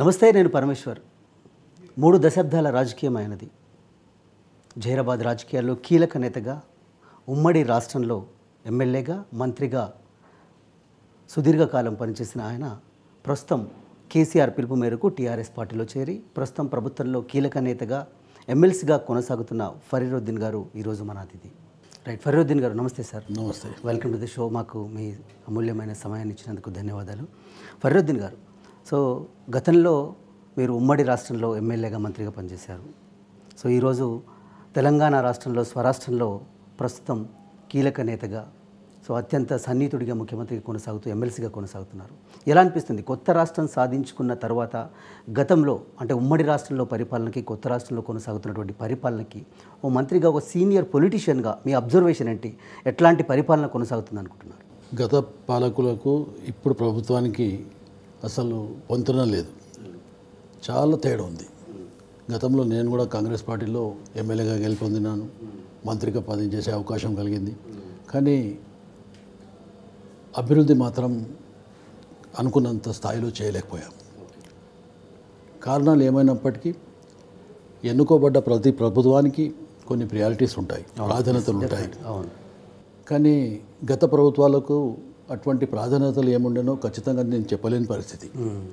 నమస్తే నేను పరమేశ్వర్ మూడు దశాబ్దాల రాజకీయం ఆయనది జైరాబాద్ రాజకీయాల్లో కీలక నేతగా ఉమ్మడి రాష్ట్రంలో ఎమ్మెల్యేగా మంత్రిగా సుదీర్ఘకాలం పనిచేసిన ఆయన ప్రస్తుతం కేసీఆర్ పిలుపు మేరకు టీఆర్ఎస్ పార్టీలో చేరి ప్రస్తుతం ప్రభుత్వంలో కీలక నేతగా ఎమ్మెల్సీగా కొనసాగుతున్న ఫరీరుద్దీన్ గారు ఈరోజు మన అతిథి రైట్ ఫరీరుద్దీన్ గారు నమస్తే సార్ నమస్తే వెల్కమ్ టు ది షో మాకు మీ అమూల్యమైన సమయాన్ని ఇచ్చినందుకు ధన్యవాదాలు ఫరీరుద్దీన్ గారు సో గతంలో మీరు ఉమ్మడి రాష్ట్రంలో ఎమ్మెల్యేగా మంత్రిగా పనిచేశారు సో ఈరోజు తెలంగాణ రాష్ట్రంలో స్వరాష్ట్రంలో ప్రస్తుతం కీలక నేతగా సో అత్యంత సన్నిహితుడిగా ముఖ్యమంత్రిగా కొనసాగుతూ ఎమ్మెల్సీగా కొనసాగుతున్నారు ఎలా అనిపిస్తుంది కొత్త రాష్ట్రం సాధించుకున్న తర్వాత గతంలో అంటే ఉమ్మడి రాష్ట్రంలో పరిపాలనకి కొత్త రాష్ట్రంలో కొనసాగుతున్నటువంటి పరిపాలనకి ఓ మంత్రిగా ఒక సీనియర్ పొలిటీషియన్గా మీ అబ్జర్వేషన్ ఏంటి ఎట్లాంటి పరిపాలన కొనసాగుతుంది అనుకుంటున్నారు గత పాలకులకు ఇప్పుడు ప్రభుత్వానికి అసలు పొంతన లేదు చాలా తేడా ఉంది గతంలో నేను కూడా కాంగ్రెస్ పార్టీలో ఎమ్మెల్యేగా గెలుపొందినాను మంత్రిగా పదవి చేసే అవకాశం కలిగింది కానీ అభివృద్ధి మాత్రం అనుకున్నంత స్థాయిలో చేయలేకపోయాం కారణాలు ఏమైనప్పటికీ ఎన్నుకోబడ్డ ప్రతి ప్రభుత్వానికి కొన్ని ప్రియారిటీస్ ఉంటాయి ప్రాధాన్యతలు ఉంటాయి అవును కానీ గత ప్రభుత్వాలకు అటువంటి ప్రాధాన్యతలు ఏముండేనో ఖచ్చితంగా నేను చెప్పలేని పరిస్థితి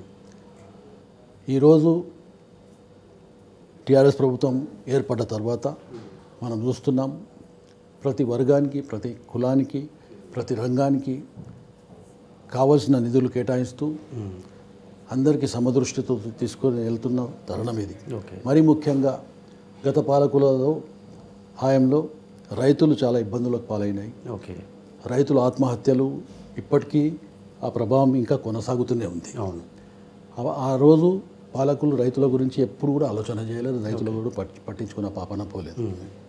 ఈరోజు టీఆర్ఎస్ ప్రభుత్వం ఏర్పడ్డ తర్వాత మనం చూస్తున్నాం ప్రతి వర్గానికి ప్రతి కులానికి ప్రతి రంగానికి కావలసిన నిధులు కేటాయిస్తూ అందరికీ సమదృష్టితో తీసుకొని వెళ్తున్న తరుణం ఇది ఓకే మరీ ముఖ్యంగా గత పాలకులలో హాయంలో రైతులు చాలా ఇబ్బందులకు పాలైనాయి ఓకే రైతుల ఆత్మహత్యలు ఇప్పటికీ ఆ ప్రభావం ఇంకా కొనసాగుతూనే ఉంది అవును ఆ- ఆ రోజు పాలకులు రైతుల గురించి ఎప్పుడు కూడా ఆలోచన చేయలేదు రైతులు కూడా పట్టి పట్టించుకున్న పాపన పోలేదు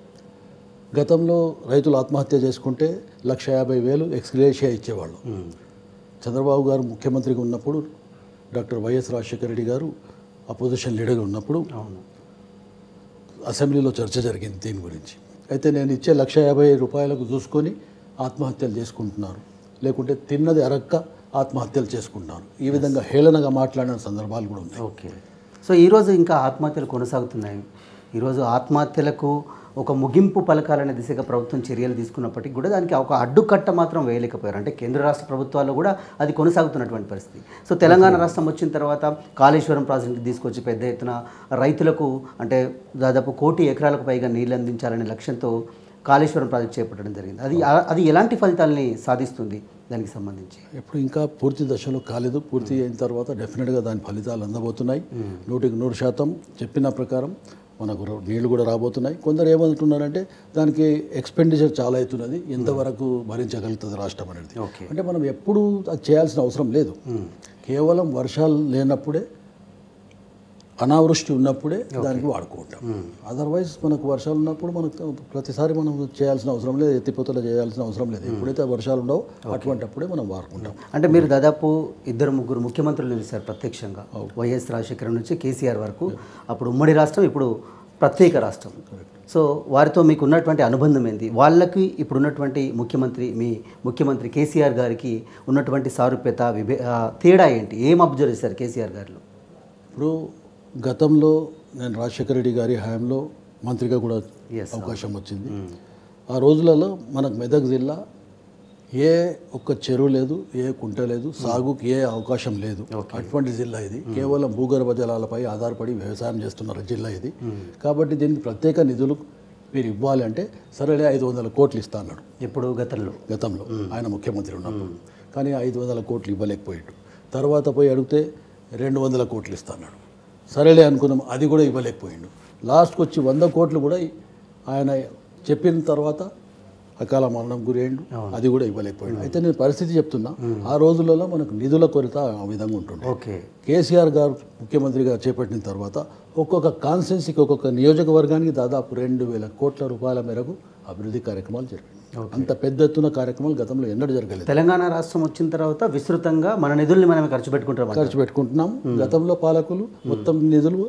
గతంలో రైతులు ఆత్మహత్య చేసుకుంటే లక్ష యాభై వేలు ఎక్స్గ్రేషియా ఇచ్చేవాళ్ళు చంద్రబాబు గారు ముఖ్యమంత్రిగా ఉన్నప్పుడు డాక్టర్ వైఎస్ రాజశేఖర రెడ్డి గారు అపోజిషన్ లీడర్గా ఉన్నప్పుడు అవును అసెంబ్లీలో చర్చ జరిగింది దీని గురించి అయితే నేను ఇచ్చే లక్ష యాభై రూపాయలకు చూసుకొని ఆత్మహత్యలు చేసుకుంటున్నారు లేకుంటే తిన్నది అరక్క ఆత్మహత్యలు చేసుకుంటున్నారు ఈ విధంగా హేళనగా మాట్లాడిన సందర్భాలు కూడా ఉన్నాయి ఓకే సో ఈరోజు ఇంకా ఆత్మహత్యలు కొనసాగుతున్నాయి ఈరోజు ఆత్మహత్యలకు ఒక ముగింపు పలకాలనే దిశగా ప్రభుత్వం చర్యలు తీసుకున్నప్పటికీ కూడా దానికి ఒక అడ్డుకట్ట మాత్రం వేయలేకపోయారు అంటే కేంద్ర రాష్ట్ర ప్రభుత్వాల్లో కూడా అది కొనసాగుతున్నటువంటి పరిస్థితి సో తెలంగాణ రాష్ట్రం వచ్చిన తర్వాత కాళేశ్వరం ప్రాజెక్టు తీసుకొచ్చి పెద్ద ఎత్తున రైతులకు అంటే దాదాపు కోటి ఎకరాలకు పైగా నీళ్ళు అందించాలనే లక్ష్యంతో కాళేశ్వరం ప్రాజెక్ట్ చేపట్టడం జరిగింది అది అది ఎలాంటి ఫలితాలని సాధిస్తుంది దానికి సంబంధించి ఇప్పుడు ఇంకా పూర్తి దశలో కాలేదు పూర్తి అయిన తర్వాత డెఫినెట్గా దాని ఫలితాలు అందబోతున్నాయి నూటికి నూరు శాతం చెప్పిన ప్రకారం మనకు ర- నీళ్లు కూడా రాబోతున్నాయి కొందరు ఏమంటున్నారంటే దానికి ఎక్స్పెండిచర్ చాలా అవుతున్నది ఎంతవరకు భరించగలుగుతుంది రాష్ట్రం అనేది ఓకే అంటే మనం ఎప్పుడూ అది చేయాల్సిన అవసరం లేదు కేవలం వర్షాలు లేనప్పుడే అనావృష్టి ఉన్నప్పుడే దానికి వాడుకుంటాం అదర్వైజ్ మనకు వర్షాలు ఉన్నప్పుడు మనకు ప్రతిసారి మనం చేయాల్సిన అవసరం లేదు ఎత్తిపోతలు చేయాల్సిన అవసరం లేదు ఎప్పుడైతే వర్షాలు ఉండవో అటువంటిప్పుడే మనం వాడుకుంటాం అంటే మీరు దాదాపు ఇద్దరు ముగ్గురు ముఖ్యమంత్రులు చూశారు ప్రత్యక్షంగా వైఎస్ రాజశేఖర నుంచి కేసీఆర్ వరకు అప్పుడు ఉమ్మడి రాష్ట్రం ఇప్పుడు ప్రత్యేక రాష్ట్రం సో వారితో మీకు ఉన్నటువంటి అనుబంధం ఏంది వాళ్ళకి ఇప్పుడు ఉన్నటువంటి ముఖ్యమంత్రి మీ ముఖ్యమంత్రి కేసీఆర్ గారికి ఉన్నటువంటి సారూప్యత విభే ఆ, తేడా ఏంటి ఏం అబ్జర్వ్ చేశారు కేసీఆర్ గారిలో ఇప్పుడు గతంలో నేను రాజశేఖర రెడ్డి గారి హయాంలో మంత్రిగా కూడా Yes, అవకాశం వచ్చింది ఆ రోజులలో మనకు మెదక్ జిల్లా ఏ ఒక్క చెరువు లేదు ఏ కుంట లేదు సాగుకి ఏ అవకాశం లేదు అటువంటి జిల్లా ఇది కేవలం భూగర్భ జలాలపై ఆధారపడి వ్యవసాయం చేస్తున్న జిల్లా ఇది కాబట్టి దీనికి ప్రత్యేక నిధులు మీరు ఇవ్వాలి అంటే సరేలే ఐదు వందల కోట్లు ఇస్తా అన్నాడు ఇప్పుడు గతంలో గతంలో ఆయన ముఖ్యమంత్రి ఉన్నప్పుడు కానీ ఐదు వందల కోట్లు ఇవ్వలేకపోయాడు తర్వాత పోయి అడిగితే రెండు వందల కోట్లు ఇస్తాడు సరేలే అనుకున్నాం అది కూడా ఇవ్వలేకపోయాడు లాస్ట్కి వచ్చి వంద కోట్లు కూడా ఆయన చెప్పిన తర్వాత అకాల మరణం గురైండు అది కూడా ఇవ్వలేకపోయాడు అయితే నేను పరిస్థితి చెప్తున్నా ఆ రోజులలో మనకు నిధుల కొరత ఆ విధంగా ఉంటుండే ఓకే కేసీఆర్ గారు ముఖ్యమంత్రిగా చేపట్టిన తర్వాత ఒక్కొక్క కాన్స్టెన్సీకి ఒక్కొక్క నియోజకవర్గానికి దాదాపు రెండు వేల కోట్ల రూపాయల మేరకు అభివృద్ధి కార్యక్రమాలు జరిగాయి అంత పెద్ద ఎత్తున కార్యక్రమాలు గతంలో ఎన్నడూ జరగలేదు తెలంగాణ రాష్ట్రం వచ్చిన తర్వాత విస్తృతంగా మన నిధుల్ని మనమే ఖర్చు పెట్టుకుంటాం ఖర్చు పెట్టుకుంటున్నాం గతంలో పాలకులు మొత్తం నిధులు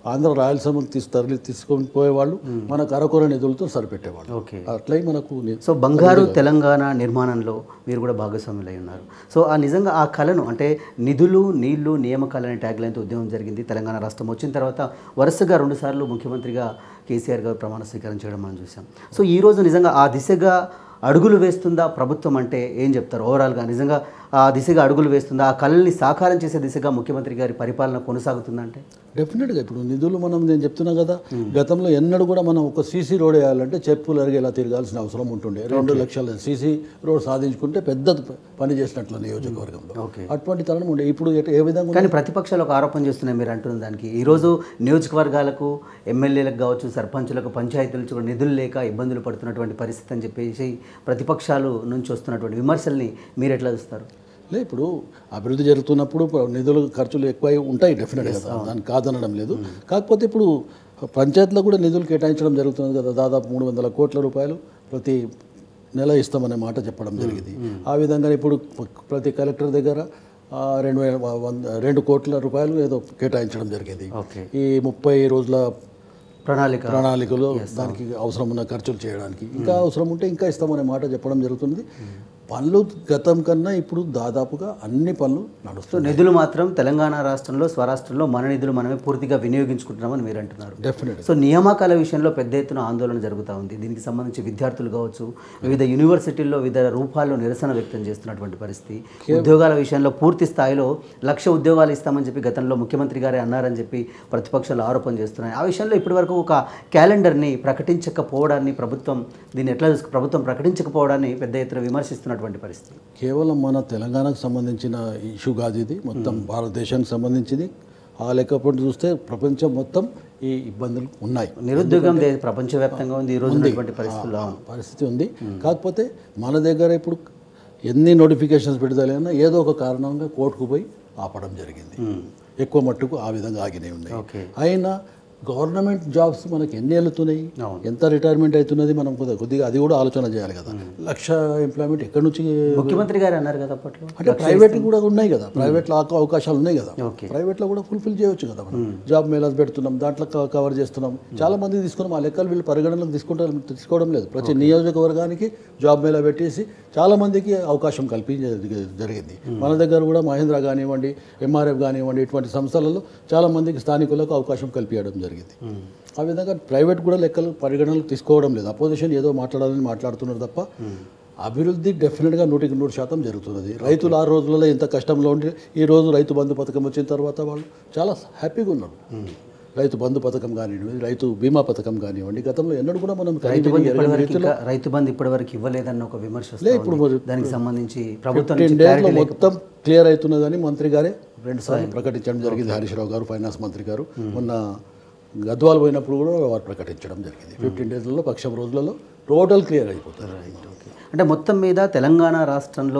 ఆంధ్ర రాయలసీమకు తీసు తరలి తీసుకొని పోయేవాళ్ళు మనకు అరకొర నిధులతో సరిపెట్టేవాళ్ళు ఓకే అట్లయి మనకు ని- సో బంగారు తెలంగాణ నిర్మాణంలో మీరు కూడా భాగస్వాములు అయి ఉన్నారు సో ఆ నిజంగా ఆ కళను అంటే నిధులు నీళ్లు నియామకాలు అనే ట్యాగ్ లైన్తో ఉద్యమం జరిగింది తెలంగాణ రాష్ట్రం వచ్చిన తర్వాత వరుసగా రెండుసార్లు ముఖ్యమంత్రిగా కేసీఆర్ గారు ప్రమాణ స్వీకారం చేయడం మనం చూసాం సో ఈ రోజు నిజంగా ఆ దిశగా అడుగులు వేస్తుందా ప్రభుత్వం అంటే ఏం చెప్తారు ఓవరాల్గా నిజంగా ఆ దిశగా అడుగులు వేస్తుందా ఆ కళల్ని సాకారం చేసే దిశగా ముఖ్యమంత్రి గారి పరిపాలన కొనసాగుతుందంటే డెఫినెట్గా ఇప్పుడు నిధులు మనం నేను చెప్తున్నా కదా గతంలో ఎన్నడూ కూడా మనం ఒక సీసీ రోడ్ వేయాలంటే చెప్పులు అరిగేలా తిరగాల్సిన అవసరం ఉంటుండే రెండు లక్షల సీసీ రోడ్ సాధించుకుంటే పెద్ద పని చేసినట్లు నియోజకవర్గంలో ఓకే అటువంటి తరుణం ఉండే ఇప్పుడు ఎట- ఏ విధంగా ఉంది? కానీ ప్రతిపక్షాలు ఒక ఆరోపణ చేస్తున్నాయి మీరు అంటున్న దానికి ఈరోజు నియోజకవర్గాలకు ఎమ్మెల్యేలకు కావచ్చు సర్పంచులకు పంచాయతీల నుంచి కూడా నిధులు లేక ఇబ్బందులు పడుతున్నటువంటి పరిస్థితి అని చెప్పేసి ప్రతిపక్షాలు నుంచి వస్తున్నటువంటి విమర్శల్ని మీరు ఎట్లా చూస్తారు లే ఇప్పుడు అభివృద్ధి జరుగుతున్నప్పుడు ప- నిధులు ఖర్చులు ఎక్కువ ఉంటాయి డెఫినెట్గా దాన్ని కాదనడం లేదు కాకపోతే ఇప్పుడు పంచాయతీలో కూడా నిధులు కేటాయించడం జరుగుతుంది కదా దాదాపు మూడు వందల కోట్ల రూపాయలు ప్రతి నెల ఇస్తామనే మాట చెప్పడం జరిగింది ఆ విధంగా ఇప్పుడు ప- ప్రతి కలెక్టర్ దగ్గర ఆ, రెండు వేల వంద రెండు కోట్ల రూపాయలు ఏదో కేటాయించడం జరిగింది ఓకే ఈ ముప్పై రోజుల ప్రణాళిక ప్రణాళికలో దానికి అవసరం ఉన్న ఖర్చులు చేయడానికి ఇంకా అవసరం ఉంటే ఇంకా ఇస్తామనే మాట చెప్పడం జరుగుతుంది పనులు గతం కన్నా ఇప్పుడు దాదాపుగా అన్ని పనులు సో నడుస్తున్నాయి నిధులు మాత్రం తెలంగాణ రాష్ట్రంలో స్వరాష్ట్రంలో మన నిధులు మనమే పూర్తిగా వినియోగించుకుంటున్నామని మీరు అంటున్నారు డెఫినెట్ సో నియామకాల విషయంలో పెద్ద ఎత్తున ఆందోళన జరుగుతూ ఉంది దీనికి సంబంధించి విద్యార్థులు కావచ్చు వివిధ యూనివర్సిటీల్లో వివిధ రూపాల్లో నిరసన వ్యక్తం చేస్తున్నటువంటి పరిస్థితి ఉద్యోగాల విషయంలో పూర్తి స్థాయిలో లక్ష ఉద్యోగాలు ఇస్తామని చెప్పి గతంలో ముఖ్యమంత్రి గారే అన్నారని చెప్పి ప్రతిపక్షాలు ఆరోపణ చేస్తున్నాయి ఆ విషయంలో ఇప్పటివరకు ఒక క్యాలెండర్ని ప్రకటించకపోవడాన్ని ప్రభుత్వం దీన్ని ఎట్లా చూసుకు ప్రభుత్వం ప్రకటించకపోవడాన్ని పెద్ద ఎత్తున విమర్శిస్తున్నటువంటి పరిస్థితి కేవలం మన తెలంగాణకు సంబంధించిన ఇష్యూ కాదు ఇది మొత్తం భారతదేశానికి సంబంధించింది ఆ లెక్కపడి చూస్తే ప్రపంచం మొత్తం ఈ ఇబ్బందులు ఉన్నాయి నిరుద్యోగం దే- ప్రపంచవ్యాప్తంగా ఉంది ఈ రోజు ఉన్నటువంటి పరిస్థితుల్లో ఆ పరిస్థితి ఉంది కాకపోతే మన దగ్గర ఇప్పుడు ఎన్ని నోటిఫికేషన్స్ విడుదలైనా ఏదో ఒక కారణంగా కోర్టుకు పోయి ఆపడం జరిగింది ఎక్కువ మట్టుకు ఆ విధంగా ఆగినాయి ఉన్నాయి ఓకే అయినా గవర్నమెంట్ జాబ్స్ మనకి ఎన్ని వెళ్తున్నాయి అవును. ఎంత రిటైర్మెంట్ అవుతున్నది మనం కొద్దిగా కొద్దిగా అది కూడా ఆలోచన చేయాలి కదా లక్ష ఎంప్లాయ్మెంట్ ఎక్కడి నుంచి ముఖ్యమంత్రి గారు అన్నారు కదా అప్పట్లో అంటే ప్రైవేట్ కూడా ఉన్నాయి కదా ప్రైవేట్లో అవకాశాలు ఉన్నాయి కదా ఓకే ప్రైవేట్లో కూడా ఫుల్ఫిల్ చేయొచ్చు కదా మనం జాబ్ మేళాస్ పెడుతున్నాం దాంట్లో క- కవర్ చేస్తున్నాం చాలా మంది తీసుకున్నాం ఆ లెక్కలు వీళ్ళు పరిగణనలోకి తీసుకుంటారు తీసుకోవడం లేదు ప్రతి నియోజకవర్గానికి జాబ్ మేళా పెట్టేసి చాలా మందికి అవకాశం కల్పించ జరిగింది మన దగ్గర కూడా మహేంద్ర కానివ్వండి ఎంఆర్ఎఫ్ కానివ్వండి ఇటువంటి సంస్థలలో చాలా మందికి స్థానికులకు అవకాశం కల్పించడం జరిగింది ఆ విధంగా ప్రైవేట్ కూడా లెక్కలు పరిగణనలోకి తీసుకోవడం లేదు అపోజిషన్ ఏదో మాట్లాడాలని మాట్లాడుతున్నారు తప్ప అభివృద్ధి డెఫినెట్గా నూటికి నూరు శాతం జరుగుతున్నది రైతులు ఆ రోజులలో ఎంత కష్టంలో ఉండి ఈ రోజు రైతు బంధు పథకం వచ్చిన తర్వాత వాళ్ళు చాలా హ్యాపీగా ఉన్నారు రైతు బంధు పథకం కానివ్వండి రైతు బీమా పథకం కానివ్వండి గతంలో ఎన్నడూ కూడా మనం రైతు బంధు కనీవిని ఎరగని ఇప్పటివరకు రీతిలో ఇంకా రైతు బంధు ఇప్పటివరకు ఇవ్వలేదన్న ఒక విమర్శ వస్తూ లే, ఇప్పుడు ఉంది. మరి దానికి సంబంధించి ప్రభుత్వం ఫిఫ్టీన్ నుంచి డేస్లో clarity లేక- మొత్తం క్లియర్ అవుతున్నదని మంత్రి గారే రెండుసార్లు ప్రకటించడం జరిగింది హరీష్ రావు గారు ఫైనాన్స్ మంత్రి గారు మొన్న గద్వాల్ పోయినప్పుడు కూడా వారు ప్రకటించడం జరిగింది ఫిఫ్టీన్ డేస్లలో పక్షం రోజులలో టోటల్ క్లియర్ అయిపోతారు ఓకే. అంటే మొత్తం మీద తెలంగాణ రాష్ట్రంలో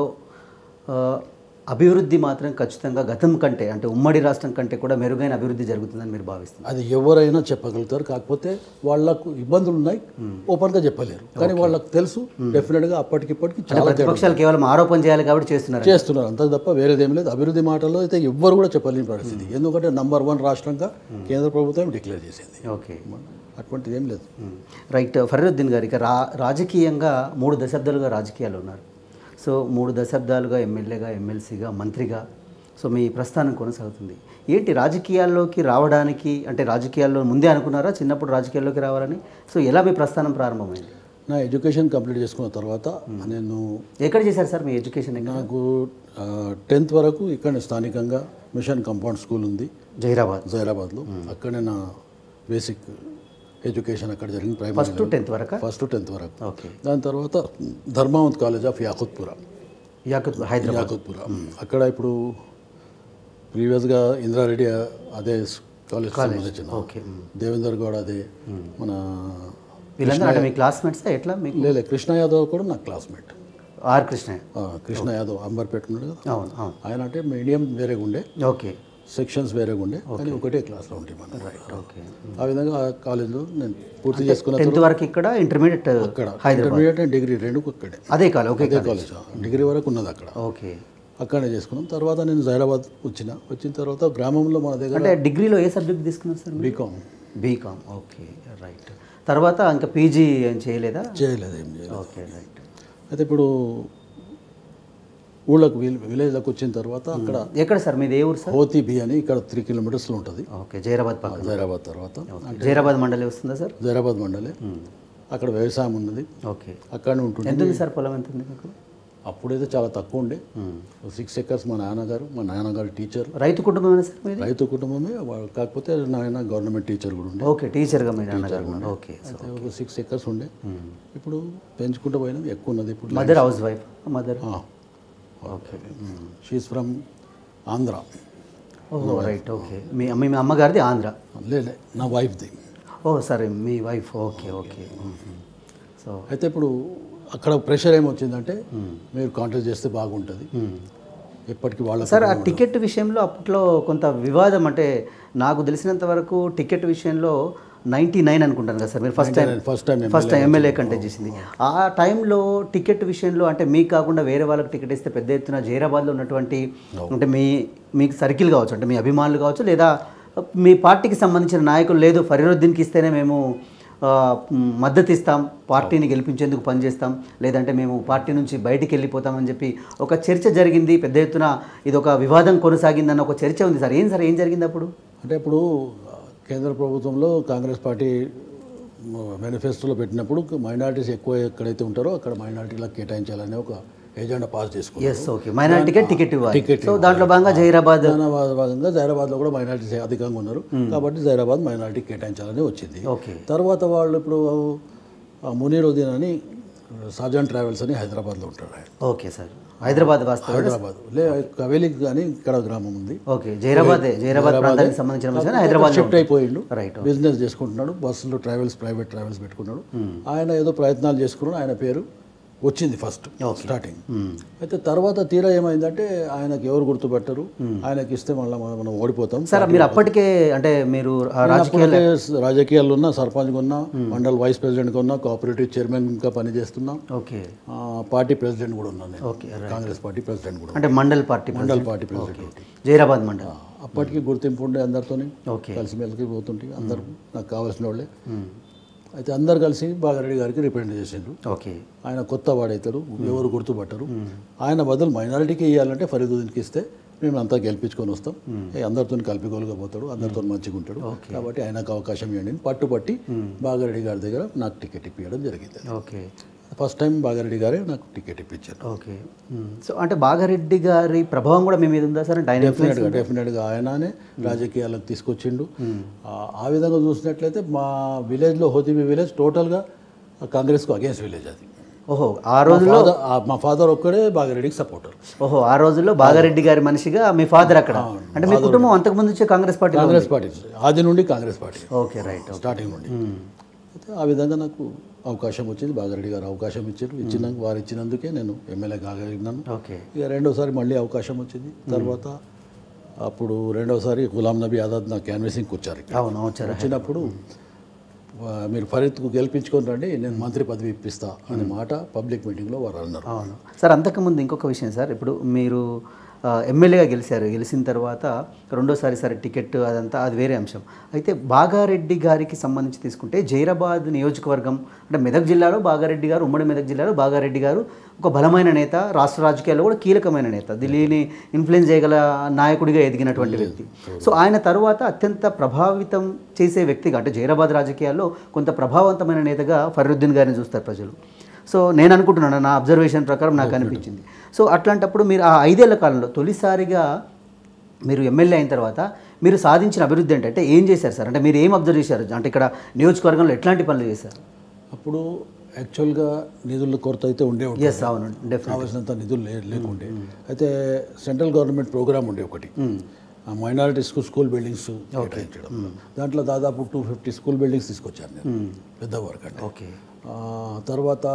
ఆ, అభివృద్ధి మాత్రం ఖచ్చితంగా గతం కంటే అంటే ఉమ్మడి రాష్ట్రం కంటే కూడా మెరుగైన అభివృద్ధి జరుగుతుందని మీరు భావిస్తున్నారు అది ఎవరైనా చెప్పగలుగుతారు కాకపోతే వాళ్ళకు ఇబ్బందులు ఉన్నాయి ఓపెన్గా చెప్పలేరు కానీ వాళ్ళకు తెలుసు డెఫినెట్గా అప్పటికిప్పటికి చాలా తేడా ప్రతిపక్షాలు కేవలం ఆరోపణ చేయాలి కాబట్టి చేస్తున్నారు చేస్తున్నారు అంతకు తప్ప వేరేదేం లేదు అభివృద్ధి మాటల్లో అయితే ఎవ్వరు కూడా చెప్పలేని పరిస్థితి ఎందుకంటే నంబర్ వన్ రాష్ట్రంగా కేంద్ర ప్రభుత్వం డిక్లేర్ చేసింది ఓకే అటువంటిది ఏం లేదు రైట్ ఫరీదుద్దీన్ గారు ఇక రా రాజకీయంగా మూడు దశాబ్దాలుగా రాజకీయాలు ఉన్నారు సో మూడు దశాబ్దాలుగా ఎమ్మెల్యేగా ఎమ్మెల్సీగా మంత్రిగా సో మీ ప్రస్థానం కొనసాగుతుంది ఏంటి రాజకీయాల్లోకి రావడానికి అంటే రాజకీయాల్లో ముందే అనుకున్నారా చిన్నప్పుడు రాజకీయాల్లోకి రావాలని సో ఎలా మీ ప్రస్థానం ప్రారంభమైంది నా ఎడ్యుకేషన్ కంప్లీట్ చేసుకున్న తర్వాత నేను ఎక్కడ చేశారు సార్ మీ ఎడ్యుకేషన్ ఎక్కడ నాకు టెన్త్ వరకు ఇక్కడ స్థానికంగా మిషన్ కంపౌండ్ స్కూల్ ఉంది జైరాబాద్ జైరాబాద్లో అక్కడే నా బేసిక్ ఎడ్యుకేషన్ అక్కడ జరిగింది ప్రైమరీ ఫస్ట్ టెన్త్ వరకు ఫస్ట్ టెన్త్ వరకు ఓకే దాని తర్వాత ధర్మావంత్ కాలేజ్ ఆఫ్ యాకుత్పుర యాకత్ హైదరాబాద్ యాకుత్పుర అక్కడ ఇప్పుడు ప్రీవియస్గా ఇంద్రారెడ్డి అదే కాలేజ్ సంబంధించిన ఓకే దేవేందర్ గౌడ్ అదే మన వీళ్ళందరూ అంటే మీ క్లాస్మేట్స్ ఎట్లా మీకు లేలే కృష్ణ యాదవ్ కూడా నా క్లాస్మేట్ ఆర్ కృష్ణ కృష్ణ యాదవ్ అంబర్పేట ఉన్నాడు కదా అవును అవును ఆయన అంటే మీడియం వేరేగా ఉండే ఓకే సెక్షన్స్ వేరేగా ఉండే కానీ ఒకటే క్లాస్లో ఉంటే మనం ఓకే ఆ విధంగా ఆ కాలేజ్లో నేను పూర్తి చేసుకున్న టెన్త్ వరకు ఇక్కడ ఇంటర్మీడియట్ అక్కడ హైదరాబాద్ ఇంటర్మీడియట్ అండ్ డిగ్రీ రెండు అక్కడే అదే కాదు ఓకే అదే కాలేజ్ డిగ్రీ వరకు ఉన్నది అక్కడ ఓకే అక్కడనే చేసుకున్నాం తర్వాత నేను హైదరాబాద్ వచ్చిన వచ్చిన తర్వాత గ్రామంలో మన దగ్గర అంటే డిగ్రీలో ఏ సబ్జెక్ట్ తీసుకున్నారు sir B Com B Com okay right తర్వాత ఇంకా పీజీ ఏం చేయలేదా చేయలేదు ఏం చేయలేదు ఓకే రైట్ అయితే ఇప్పుడు ఊళ్ళకు విల్ విలేజ్లకు వచ్చిన తర్వాత అక్కడ ఎక్కడ సార్ మీది ఏ ఊరు సార్ హోతీ బి అని ఇక్కడ త్రీ కిలోమీటర్స్లో ఉంటుంది ఓకే జైరాబాద్ పక్కన హైదరాబాద్ తర్వాత జైరాబాద్ మండలి వస్తుందా సార్ హైదరాబాద్ మండలే అక్కడ వ్యవసాయం ఉన్నది ఓకే అక్కడనే ఉంటుంది ఎంత ఉంది సార్ పొలం ఎంత ఉంది మీకు అప్పుడైతే చాలా తక్కువ ఉండే సిక్స్ ఎకర్స్ మా నాన్నగారు మా నాన్నగారు టీచర్ రైతు కుటుంబమేనా సార్ మీది రైతు కుటుంబమే వా- కాకపోతే నాయన గవర్నమెంట్ టీచర్ కూడా ఉండే ఓకే టీచర్గా మీ నాన్నగారు ఉన్నారు. ఓకే అయితే ఒక సిక్స్ ఎకర్స్ ఉండే ఇప్పుడు పెంచుకుంటూ పోయినది ఎక్కువ ఉన్నది ఇప్పుడు mother house wife mother okay she's from Andhra oh right okay మీ మీ అమ్మగారిది ఆంధ్ర లేలే నా వైఫ్ది ఓ సరే మీ వైఫ్ ఓకే ఓకే సో అయితే ఇప్పుడు అక్కడ ప్రెషర్ ఏమొచ్చిందంటే మీరు కాంటాక్ట్ చేస్తే బాగుంటుంది ఎప్పటికీ వాళ్ళ సార్ ఆ టికెట్ విషయంలో అప్పట్లో కొంత వివాదం అంటే నాకు తెలిసినంత వరకు టికెట్ విషయంలో నైంటీ నైన్ అనుకుంటాను కదా సార్ మీరు first time first time first time MLA కంటే చేసింది ఆ టైంలో టికెట్ విషయంలో అంటే మీకు కాకుండా వేరే వాళ్ళకి టికెట్ ఇస్తే పెద్ద ఎత్తున జైరాబాద్లో ఉన్నటువంటి అంటే మీ మీకు సర్కిల్ కావచ్చు అంటే మీ అభిమానులు కావచ్చు లేదా మీ పార్టీకి సంబంధించిన నాయకులు లేదు ఫరీరుద్దీన్కి ఇస్తేనే మేము ఆ, మ్, మద్దతు ఇస్తాం పార్టీని గెలిపించేందుకు పనిచేస్తాం లేదంటే మేము పార్టీ నుంచి బయటికి వెళ్ళిపోతామని చెప్పి ఒక చర్చ జరిగింది పెద్ద ఎత్తున ఇది ఒక వివాదం కొనసాగిందన్న ఒక చర్చ ఉంది సార్ ఏం సార్ ఏం జరిగింది అప్పుడు అంటే ఇప్పుడు కేంద్ర ప్రభుత్వంలో కాంగ్రెస్ పార్టీ మేనిఫెస్టోలో పెట్టినప్పుడు మైనారిటీస్ ఎక్కువ ఎక్కడైతే ఉంటారో అక్కడ మైనారిటీలకు కేటాయించాలనే ఒక ఎజెండా పాస్ చేసుకున్నారు ఎస్ ఓకే మైనార్టీకే టికెట్ ఇవ్వాలి టికెట్ సో దాంట్లో భాగంగా జైరాబాద్ దాని భాగంగా జైరాబాద్లో కూడా మైనారిటీస్ అధికంగా ఉన్నారు కాబట్టి జైరాబాద్ మైనారిటీ కేటాయించాలని వచ్చింది ఓకే తర్వాత వాళ్ళు ఇప్పుడు ఆ మునీరుద్దీన్ అని సాజాన్ ట్రావెల్స్ అని హైదరాబాద్లో ఉంటాడు ఆయన ఓకే సార్ హైదరాబాద్ వాస్తవం హైదరాబాద్ లే కవేలికి కానీ ఇక్కడ గ్రామం ఉంది ఓకే జైరాబాద్ జైరాబాద్ ప్రాంతానికి సంబంధించిన మనిషి హైదరాబాద్ షిఫ్ట్ అయిపోయిండు రైట్ బిజినెస్ చేసుకుంటున్నాడు బస్సులో ట్రావెల్స్ ప్రైవేట్ ట్రావెల్స్ పెట్టుకున్నాడు ఆయన ఏదో ప్రయత్నాలు చేసుకున్నాడు ఆయన పేరు వచ్చింది ఫస్ట్ స్టార్టింగ్ అయితే తర్వాత తీరా ఏమైందంటే ఆయనకి ఎవరు గుర్తుపెట్టరు ఆయనకి ఇస్తే మళ్ళీ మనం మనం ఓడిపోతాం సార్ మీరు అప్పటికే అంటే మీరు ఆ రాజకీయ అప్పుడే రాజకీయాల్లో ఉన్నా సర్పంచ్గా ఉన్నా మండల్ వైస్ ప్రెసిడెంట్గా ఉన్నా కోఆపరేటివ్ చైర్మన్ ఇంకా పనిచేస్తున్నా ఓకే ఆ, పార్టీ ప్రెసిడెంట్ కూడా ఉన్నాను నేను ఓకే కాంగ్రెస్ పార్టీ ప్రెసిడెంట్ కూడా అంటే mandal party mandal party president Zahirabad mandal అప్పటికి గుర్తింపు ఉండే అందరితోని ఓకే కలిసిమెలిసి పోతుంటే అందరూ నాకు కావాల్సిన వాళ్ళే అయితే అందరు కలిసి బాగారెడ్డి గారికి రిప్రజెంట్ చేసిండ్రు ఓకే ఆయన కొత్త వాడవుతారు ఎవరు గుర్తుపట్టరు ఆయన బదులు మైనారిటీకి ఇవ్వాలంటే ఫరీదుద్దీన్కి ఇస్తే మేము అంతా గెలిపించుకొని వస్తాం ఏ అందరితో కలిపిగోలుగా పోతాడు అందరితో మంచిగా ఉంటాడు కాబట్టి ఆయనకు అవకాశం ఇవ్వండి అని పట్టుబట్టి బాగారెడ్డి గారి దగ్గర నాకు టికెట్ ఇప్పించడం జరిగింది ఓకే ఫస్ట్ టైం బాగారెడ్డి గారే నాకు టికెట్ ఇప్పించారు ఓకే సో అంటే బాగారెడ్డి గారి ప్రభావం కూడా మీ మీద ఉందా సార్ అంటే ఆయన influence- డెఫినెట్గా డెఫినెట్గా ఆయననే రాజకీయాలకు తీసుకొచ్చిండు ఆ- ఆ విధంగా చూసినట్లయితే మా విలేజ్లో హోతీబీ విలేజ్ టోటల్గా కాంగ్రెస్కు అగేన్స్ట్ విలేజ్ అది ఓహో ఆ రోజుల్లో ఫాదర్ ఆ- మా ఫాదర్ ఒక్కడే బాగారెడ్డికి సపోర్టర్ ఓహో ఆ రోజుల్లో బాగారెడ్డి గారి మనిషిగా మీ ఫాదర్ అక్కడ అంటే మీ కుటుంబం అంతకు ముందు నుంచే కాంగ్రెస్ పార్టీ కాంగ్రెస్ పార్టీ ఆది నుండి Congress party okay right starting నుండి అయితే ఆ విధంగా నాకు అవకాశం వచ్చింది బాగారెడ్డి గారు అవకాశం ఇచ్చారు ఇచ్చిన వారు ఇచ్చినందుకే నేను ఎమ్మెల్యే కాగలిగినాను ఓకే ఇక రెండోసారి మళ్ళీ అవకాశం వచ్చింది తర్వాత అప్పుడు రెండోసారి గులాం నబీ ఆజాద్ నా క్యాన్వసింగ్కి వచ్చారు ఇక్కడ. అవును వచ్చారు వచ్చినప్పుడు ఆ, మీరు ఫరీద్కు గెలిపించుకొని రండి నేను మంత్రి పదవి ఇప్పిస్తా అనే మాట పబ్లిక్ మీటింగ్లో వారు అన్నారు అవును సార్ అంతకుముందు ఇంకొక విషయం సార్ ఇప్పుడు మీరు ఆ, ఎమ్మెల్యేగా గెలిచారు గెలిచిన తర్వాత రెండోసారి సరే టికెట్ అదంతా అది వేరే అంశం అయితే బాగారెడ్డి గారికి సంబంధించి తీసుకుంటే జైరాబాద్ నియోజకవర్గం అంటే మెదక్ జిల్లాలో బాగారెడ్డి గారు ఉమ్మడి మెదక్ జిల్లాలో బాగారెడ్డి గారు ఒక బలమైన నేత రాష్ట్ర రాజకీయాల్లో కూడా కీలకమైన నేత ఢిల్లీని ఇన్ఫ్లుయెన్స్ చేయగల నాయకుడిగా ఎదిగినటువంటి వ్యక్తి సో ఆయన తరువాత అత్యంత ప్రభావితం చేసే వ్యక్తిగా అంటే జైరాబాద్ రాజకీయాల్లో కొంత ప్రభావవంతమైన నేతగా ఫరీరుద్దీన్ గారిని చూస్తారు ప్రజలు సో నేను అనుకుంటున్నాను నా అబ్జర్వేషన్ ప్రకారం నాకు అనిపించింది సో అట్లాంటప్పుడు మీరు ఆ ఐదేళ్ల కాలంలో తొలిసారిగా మీరు ఎమ్మెల్యే అయిన తర్వాత మీరు సాధించిన అభివృద్ధి ఏంటంటే ఏం చేశారు సార్ అంటే మీరు ఏం అబ్జర్వ్ చేశారు అంటే ఇక్కడ నియోజకవర్గంలో ఎట్లాంటి పనులు చేశారు అప్పుడు యాక్చువల్గా నిధుల కొరత అయితే ఉండే ఉంటుంది ఎస్ అవును డెఫినెట్ కావాల్సినంత నిధులు లే లేకుండే అయితే సెంట్రల్ గవర్నమెంట్ ప్రోగ్రామ్ ఉండే ఒకటి మైనారిటీస్కు స్కూల్ బిల్డింగ్స్ కేటాయించడం దాంట్లో దాదాపు టూ ఫిఫ్టీ స్కూల్ బిల్డింగ్స్ తీసుకొచ్చాను నేను పెద్ద వర్క్ అంటే ఓకే ఆ, తర్వాత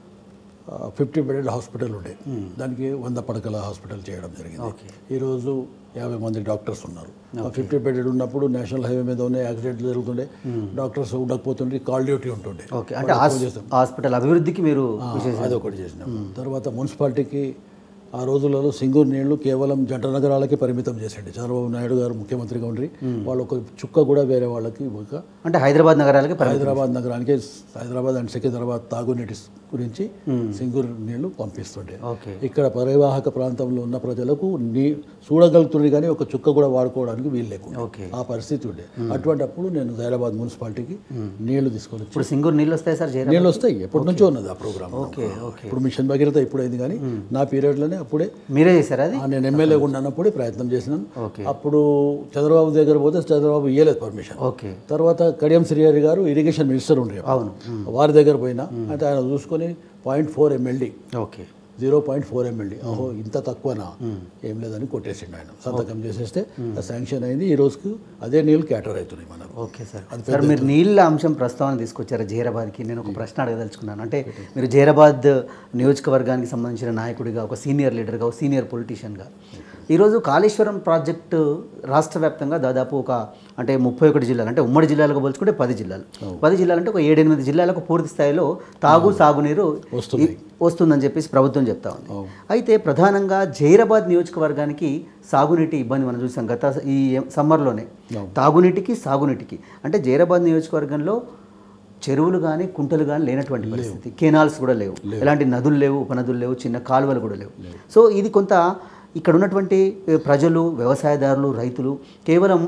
ఫిఫ్టీ బెడెడ్ హాస్పిటల్ ఉండే దానికి వంద పడకల హాస్పిటల్ చేయడం జరిగింది ఈరోజు యాభై మంది డాక్టర్స్ ఉన్నారు ఫిఫ్టీ బెడెడ్ ఉన్నప్పుడు నేషనల్ హైవే మీద ఉన్న యాక్సిడెంట్లు జరుగుతుండే డాక్టర్స్ ఉండకపోతుండే కాల్ డ్యూటీ ఉంటుండే ఓకే అంటే హాస్- హాస్పిటల్ అభివృద్ధికి మీరు అది ఒకటి చేసినాం తర్వాత మున్సిపాలిటీకి ఆ రోజులలో సింగూరు నీళ్లు కేవలం జంట నగరాలకే పరిమితం చేసండి చంద్రబాబు నాయుడు గారు ముఖ్యమంత్రిగా ఉండి వాళ్ళు ఒక చుక్క కూడా వేరే వాళ్ళకి ఒక అంటే హైదరాబాద్ నగరాలకి పరిమితం. హైదరాబాద్ నగరానికి హైదరాబాద్ అండ్ సికింద్రాబాద్ తాగునీటి గురించి సింగూరు నీళ్లు పంపిస్తుండే ఓకే ఇక్కడ పరివాహక ప్రాంతంలో ఉన్న ప్రజలకు నీ చూడగలుగుతుంది కానీ ఒక చుక్క కూడా వాడుకోవడానికి వీలు లేకుండా ఓకే ఆ పరిస్థితి ఉండే అటువంటి అప్పుడు నేను హైదరాబాద్ మున్సిపాలిటీకి నీళ్లు తీసుకొని వచ్చి ఇప్పుడు సింగూరు నీళ్ళు వస్తాయి సార్ జైరా నీళ్ళు వస్తాయి ఎప్పటి నుంచో ఉన్నది ఆ ప్రోగ్రామ్ ఓకే ఓకే ఇప్పుడు మిషన్ భగీరథ ఇప్పుడైంది కానీ నా పీరియడ్లోనే అప్పుడే మీరే చేశారా అది ఆ, నేను ఎమ్మెల్యేగా ఉన్నప్పుడే ప్రయత్నం చేసినాను ఓకే అప్పుడు చంద్రబాబు దగ్గర పోతే చంద్రబాబు ఇయ్యలేదు పర్మిషన్ ఓకే తర్వాత కడియం శ్రీహరి గారు ఇరిగేషన్ మినిస్టర్ ఉండే అవును వారి దగ్గర పోయినా అంటే ఆయన చూసుకొని point four MLD okay zero point four MLD ఓహో ఇంత తక్కువనా ఏం లేదని కొట్టేసిండు ఆయన సంతకం చేసేస్తే ఆ శాంక్షన్ అయింది ఈ రోజుకు అదే నీళ్ళు క్యాటర్ అవుతున్నాయి మనకు ఓకే సార్ సార్ మీరు నీళ్ళ అంశం ప్రస్తావన తీసుకొచ్చారు జైరాబాద్కి నేను ఒక ప్రశ్న అడగదలుచుకున్నాను అంటే మీరు జైరాబాద్ నియోజకవర్గానికి సంబంధించిన నాయకుడిగా ఒక సీనియర్ లీడర్గా ఒక సీనియర్ పొలిటీషియన్గా ఈరోజు కాళేశ్వరం ప్రాజెక్టు రాష్ట్ర వ్యాప్తంగా దాదాపు ఒక అంటే ముప్పై ఒకటి జిల్లాలు అంటే ఉమ్మడి జిల్లాలకు పోల్చుకుంటే పది జిల్లాలు పది జిల్లాలు అంటే ఒక ఏడెనిమిది జిల్లాలకు పూర్తి స్థాయిలో తాగు సాగునీరు వస్తుంది. ఈ- వస్తుందని చెప్పేసి ప్రభుత్వం చెప్తా ఉంది అయితే ప్రధానంగా జైరాబాద్ నియోజకవర్గానికి సాగునీటి ఇబ్బంది మనం చూసాం గత ఈ సమ్మర్లోనే తాగునీటికి సాగునీటికి అంటే జైరాబాద్ నియోజకవర్గంలో చెరువులు కానీ కుంటలు కానీ లేనటువంటి పరిస్థితి కెనాల్స్ కూడా లేవు ఎలాంటి నదులు లేవు ఉపనదులు లేవు చిన్న కాలువలు కూడా లేవు సో ఇది కొంత ఇక్కడ ఉన్నటువంటి ఏ, ప్రజలు వ్యవసాయదారులు రైతులు కేవలం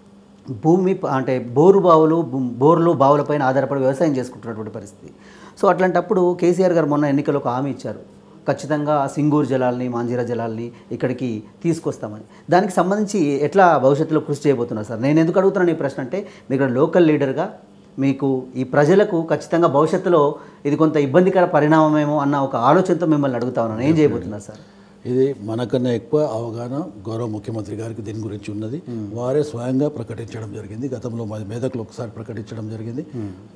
భూమి ప- అంటే బోరు బావులు బు- బోర్లు బావులపైన ఆధారపడి వ్యవసాయం చేసుకుంటున్నటువంటి పరిస్థితి సో అట్లాంటప్పుడు కేసీఆర్ గారు మొన్న ఎన్నికల్లో ఒక హామీ ఇచ్చారు ఖచ్చితంగా సింగూరు జలాల్ని మాంజీరా జలాల్ని ఇక్కడికి తీసుకొస్తామని దానికి సంబంధించి ఎట్లా భవిష్యత్తులో కృషి చేయబోతున్నారు సార్ నేను ఎందుకు అడుగుతున్నాను ఈ ప్రశ్న అంటే మీరు ఇక్కడ లోకల్ లీడర్గా మీకు ఈ ప్రజలకు ఖచ్చితంగా భవిష్యత్తులో ఇది కొంత ఇబ్బందికర పరిణామమేమో అన్న ఒక ఆలోచనతో మిమ్మల్ని అడుగుతా ఉన్నాను ఏం చేయబోతున్నారు సార్ ఇది మనకన్నా ఎక్కువ అవగాహన గౌరవ ముఖ్యమంత్రి గారికి దీని గురించి ఉన్నది వారే స్వయంగా ప్రకటించడం జరిగింది గతంలో మా మేధకులు ఒకసారి ప్రకటించడం జరిగింది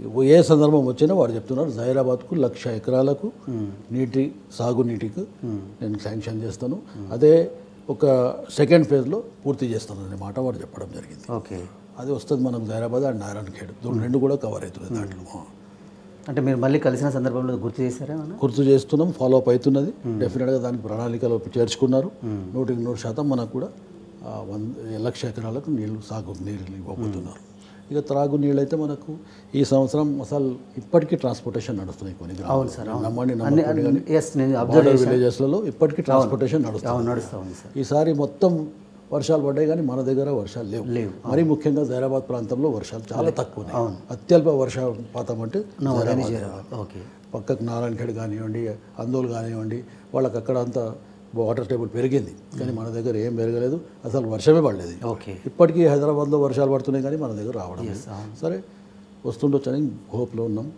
ఏ సందర్భం వచ్చినా వారు చెప్తున్నారు జైరాబాద్కు లక్ష ఎకరాలకు నీటి సాగునీటికి నేను శాంక్షన్ చేస్తాను అదే ఒక సెకండ్ ఫేజ్లో పూర్తి చేస్తాను అనే మాట వారు చెప్పడం జరిగింది ఓకే అది వస్తుంది మనకు జైరాబాద్ అండ్ నారాయణ ఖేడ్ రెండు కూడా కవర్ అవుతుంది దాంట్లో అంటే మీరు మళ్ళీ కలిసిన సందర్భంలో గుర్తు చేశారా ఏమన్నా గుర్తు చేస్తున్నాం ఫాలో అప్ అవుతున్నది డెఫినెట్గా దానికి ప్రణాళికలో చేర్చుకున్నారు నూటికి నూరు శాతం మనకు కూడా ఆ, వంద లక్ష ఎకరాలకు నీళ్లు సాగు నీళ్ళు ఇవ్వబోతున్నారు ఇక త్రాగు నీళ్ళు అయితే మనకు ఈ సంవత్సరం అసలు ఇప్పటికీ ట్రాన్స్పోర్టేషన్ నడుస్తున్నాయి కొన్ని అవును సార్ అవును నమ్మండి అన్ని నమ్మకండి కానీ ఎస్ నేను అబ్జర్వ్ బోర్డర్ విలేజెస్లలో ఇప్పటికీ ట్రాన్స్పోర్టేషన్ నడుస్తుంది అవును నడుస్తూ ఉంది సార్ ఈసారి మొత్తం వర్షాలు పడ్డాయి కానీ మన దగ్గర వర్షాలు లేవు లేవు. మరీ ముఖ్యంగా జైరాబాద్ ప్రాంతంలో వర్షాలు చాలా తక్కువ అత్యల్ప వర్షపాతం అంటే జైరాబాద్. జైరాబాద్ ఓకే పక్కకు నారాయణఖేడ్ కానివ్వండి అందోలు కానివ్వండి వాళ్ళకి అక్కడ అంతా వాటర్ టేబుల్ పెరిగింది కానీ మన దగ్గర ఏం పెరగలేదు అసలు వర్షమే పడలేదు ఓకే ఇప్పటికీ హైదరాబాద్లో వర్షాలు పడుతున్నాయి కానీ మన దగ్గర రావడం లేదు. సరే వస్తుండొచ్చని హోప్లో ఉన్నాం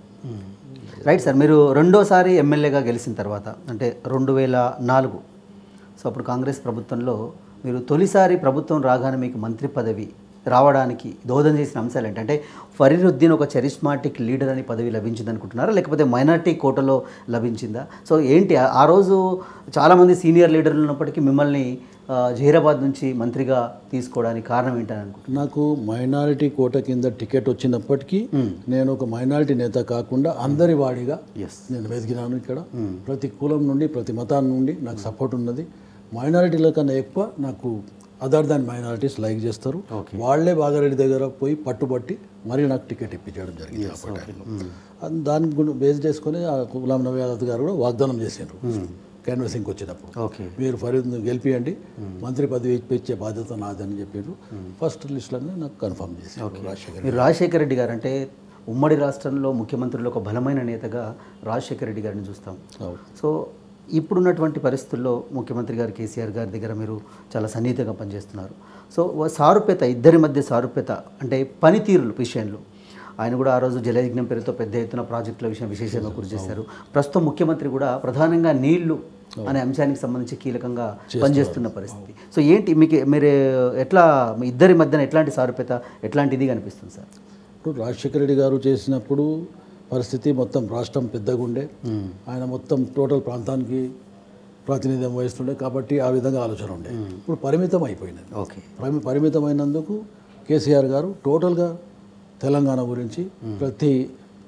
రైట్ సార్ మీరు రెండోసారి ఎమ్మెల్యేగా గెలిచిన తర్వాత అంటే రెండు వేల నాలుగు సో అప్పుడు కాంగ్రెస్ ప్రభుత్వంలో మీరు తొలిసారి ప్రభుత్వం రాగానే మీకు మంత్రి పదవి రావడానికి దోహదం చేసిన అంశాలు ఏంటంటే ఫరీరుద్దీన్ ఒక చరిస్మాటిక్ లీడర్ అని పదవి లభించింది అనుకుంటున్నారా లేకపోతే మైనార్టీ కోటలో లభించిందా సో ఏంటి ఆ- ఆ రోజు చాలామంది సీనియర్ లీడర్లు ఉన్నప్పటికీ మిమ్మల్ని ఆ, జహీరాబాద్ నుంచి మంత్రిగా తీసుకోవడానికి కారణం ఏంటని అనుకుంటున్నాను నాకు మైనారిటీ కోట కింద టికెట్ వచ్చినప్పటికీ నేను ఒక మైనారిటీ నేత కాకుండా అందరి వాడిగా ఎస్ నేను వెతికినాను ఇక్కడ ప్రతి కులం నుండి ప్రతి మతాన్ని నుండి నాకు సపోర్ట్ ఉన్నది మైనారిటీల కన్నా ఎక్కువ నాకు అదర్ దాన్ మైనారిటీస్ లైక్ చేస్తారు వాళ్ళే బాగారెడ్డి దగ్గర పోయి పట్టుబట్టి మరీ నాకు టికెట్ ఇప్పించడం జరిగింది ఆ టైంలో అది దాని గుణ బేస్ చేసుకొని ఆ గులాం నబీ ఆజాద్ గారు కూడా వాగ్దానం చేశారు క్యాన్వసింగ్కి వచ్చినప్పుడు ఓకే మీరు ఫరీద్ గెలిపియండి మంత్రి పదవి ఇచ్చే బాధ్యత నాదని చెప్పారు ఫస్ట్ లిస్ట్లోనే నాకు కన్ఫర్మ్ చేశారు రాజశేఖర్ మీరు రాజశేఖర రెడ్డి గారు అంటే ఉమ్మడి రాష్ట్రంలో ముఖ్యమంత్రిలో ఒక బలమైన నేతగా రాజశేఖర రెడ్డి గారిని చూస్తాం అవును. సో ఇప్పుడున్నటువంటి పరిస్థితుల్లో ముఖ్యమంత్రి గారు కేసీఆర్ గారి దగ్గర మీరు చాలా సన్నిహితంగా పనిచేస్తున్నారు సో ఓ సారూప్యత ఇద్దరి మధ్య సారూప్యత అంటే పనితీరుల విషయంలో ఆయన కూడా ఆ రోజు జలయజ్ఞం పేరుతో పెద్ద ఎత్తున ప్రాజెక్టుల విషయం విశేషంగా కృషి చేశారు ప్రస్తుతం ముఖ్యమంత్రి కూడా ప్రధానంగా నీళ్లు అనే అంశానికి సంబంధించి కీలకంగా పనిచేస్తున్న పరిస్థితి సో ఏంటి మీకు మీరు ఎట్లా మీ ఇద్దరి మధ్యన ఎట్లాంటి సారూప్యత ఎట్లాంటి ఇది కనిపిస్తుంది సార్ ఇప్పుడు రాజశేఖర రెడ్డి గారు చేసినప్పుడు పరిస్థితి మొత్తం రాష్ట్రం పెద్దగా ఉండే ఆయన మొత్తం టోటల్ ప్రాంతానికి ప్రాతినిధ్యం వహిస్తుండే కాబట్టి ఆ విధంగా ఆలోచన ఉండే ఇప్పుడు పరిమితం అయిపోయినది ఓకే పరిమి పరిమితమైనందుకు కేసీఆర్ గారు టోటల్గా తెలంగాణ గురించి ప్రతి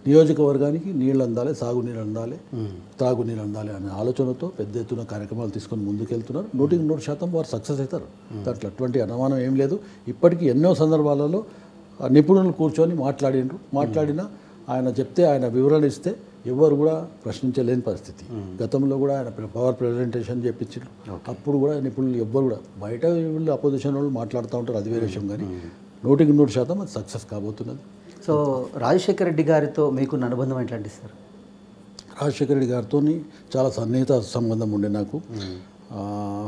నియోజకవర్గానికి నీళ్ళు అందాలి సాగునీరు అందాలి త్రాగునీరు అందాలి అనే ఆలోచనతో పెద్ద ఎత్తున కార్యక్రమాలు తీసుకొని ముందుకెళ్తున్నారు నూటికి నూరు శాతం వారు సక్సెస్ అవుతారు దాంట్లో అటువంటి అనుమానం ఏం లేదు ఇప్పటికీ ఎన్నో సందర్భాలలో ఆ నిపుణులు కూర్చొని మాట్లాడినరు మాట్లాడినా ఆయన చెప్తే ఆయన వివరణ ఇస్తే ఎవరు కూడా ప్రశ్నించలేని పరిస్థితి గతంలో కూడా ఆయన పవర్ ప్రజెంటేషన్ చెప్పించారు అప్పుడు కూడా నిపుణులు ఎవ్వరు కూడా బయట వీళ్ళు అపోజిషన్ వాళ్ళు మాట్లాడుతూ ఉంటారు అది వేరే విషయం కానీ నూటికి నూరు శాతం అది సక్సెస్ కాబోతున్నది సో రాజశేఖర రెడ్డి గారితో మీకున్న అనుబంధం ఎట్లాంటి సార్ రాజశేఖర రెడ్డి గారితో చాలా సన్నిహిత సంబంధం ఉండే నాకు ఆ,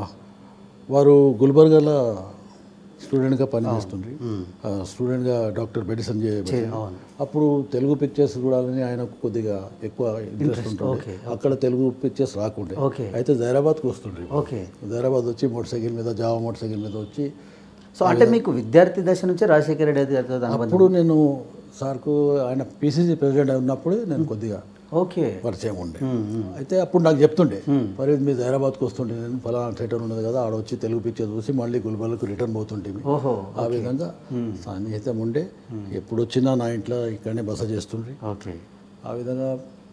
వారు గుల్బర్గాలో స్టూడెంట్గా పనిచేస్తుండ్రి ఆ, స్టూడెంట్గా డాక్టర్ బెడి సంజయ్ బెడి. అవును అప్పుడు తెలుగు పిక్చర్స్ చూడాలని ఆయనకు కొద్దిగా ఎక్కువ ఇంట్రెస్ట్ ఉంటుండే అక్కడ తెలుగు పిక్చర్స్ రాకుండే ఓకే అయితే జైరాబాద్కి వస్తుండ్రి ఓకే జైరాబాద్ వచ్చి మోటార్ సైకిల్ మీద జావా మోటార్ సైకిల్ మీద వచ్చి సో అంటే మీకు విద్యార్థి దశ నుంచే రాజశేఖర రెడ్డి గారితో అనుబంధం అప్పుడు నేను సార్కు ఆయన పీసీసీ ప్రెసిడెంట్ ఉన్నప్పుడే నేను కొద్దిగా ఓకే పరిచయం ఉండే అయితే అప్పుడు నాకు చెప్తుండే ఫరీద్ మీరు హైదరాబాద్కి వస్తుంటే నేను ఫలానా థియేటర్ ఉన్నది కదా ఆడ వచ్చి తెలుగు పిక్చర్ చూసి మళ్ళీ గుల్బర్లకు రిటర్న్ పోతుంటే ఓహో ఆ విధంగా సన్నిహితం ఉండే ఎప్పుడు వచ్చినా నా ఇంట్లో ఇక్కడనే బస చేస్తుండ్రి ఓకే ఆ విధంగా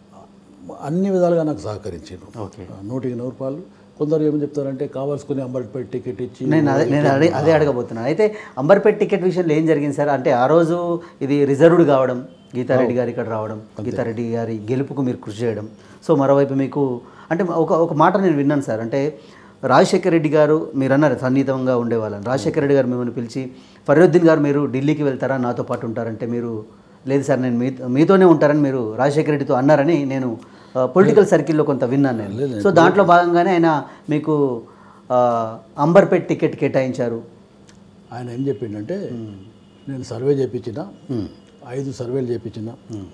అన్ని విధాలుగా నాకు సహకరించారు ఓకే నూటికి నూరు రూపాయలు కొందరు ఏమని చెప్తారంటే కావాల్సుకుని అంబర్పేట టికెట్ ఇచ్చి నేను అదే నేను అదే అదే అడగబోతున్నాను అయితే అంబర్పేట్ టికెట్ విషయంలో ఏం జరిగింది సార్ అంటే ఆ రోజు ఇది రిజర్వ్డ్ కావడం గీతారెడ్డి గారు ఇక్కడ రావడం గీతారెడ్డి గారి గెలుపుకు మీరు కృషి చేయడం సో మరోవైపు మీకు అంటే ఒక ఒక మాట నేను విన్నాను సార్ అంటే రాజశేఖర రెడ్డి గారు మీరు అన్నారు సన్నిహితంగా ఉండేవాళ్ళని రాజశేఖర రెడ్డి గారు మిమ్మల్ని పిలిచి ఫరీదుద్దీన్ గారు మీరు ఢిల్లీకి వెళ్తారా నాతో పాటు ఉంటారంటే మీరు లేదు సార్ నేను మీ మీతోనే ఉంటారని మీరు రాజశేఖర రెడ్డితో అన్నారని నేను పొలిటికల్ సర్కిల్లో కొంత విన్నాను నేను సో దాంట్లో భాగంగానే ఆయన మీకు ఆ, అంబర్పేట్ టికెట్ కేటాయించారు ఆయన ఏం చెప్పిండంటే నేను సర్వే చేయించిన ఐదు సర్వేలు చేయించిన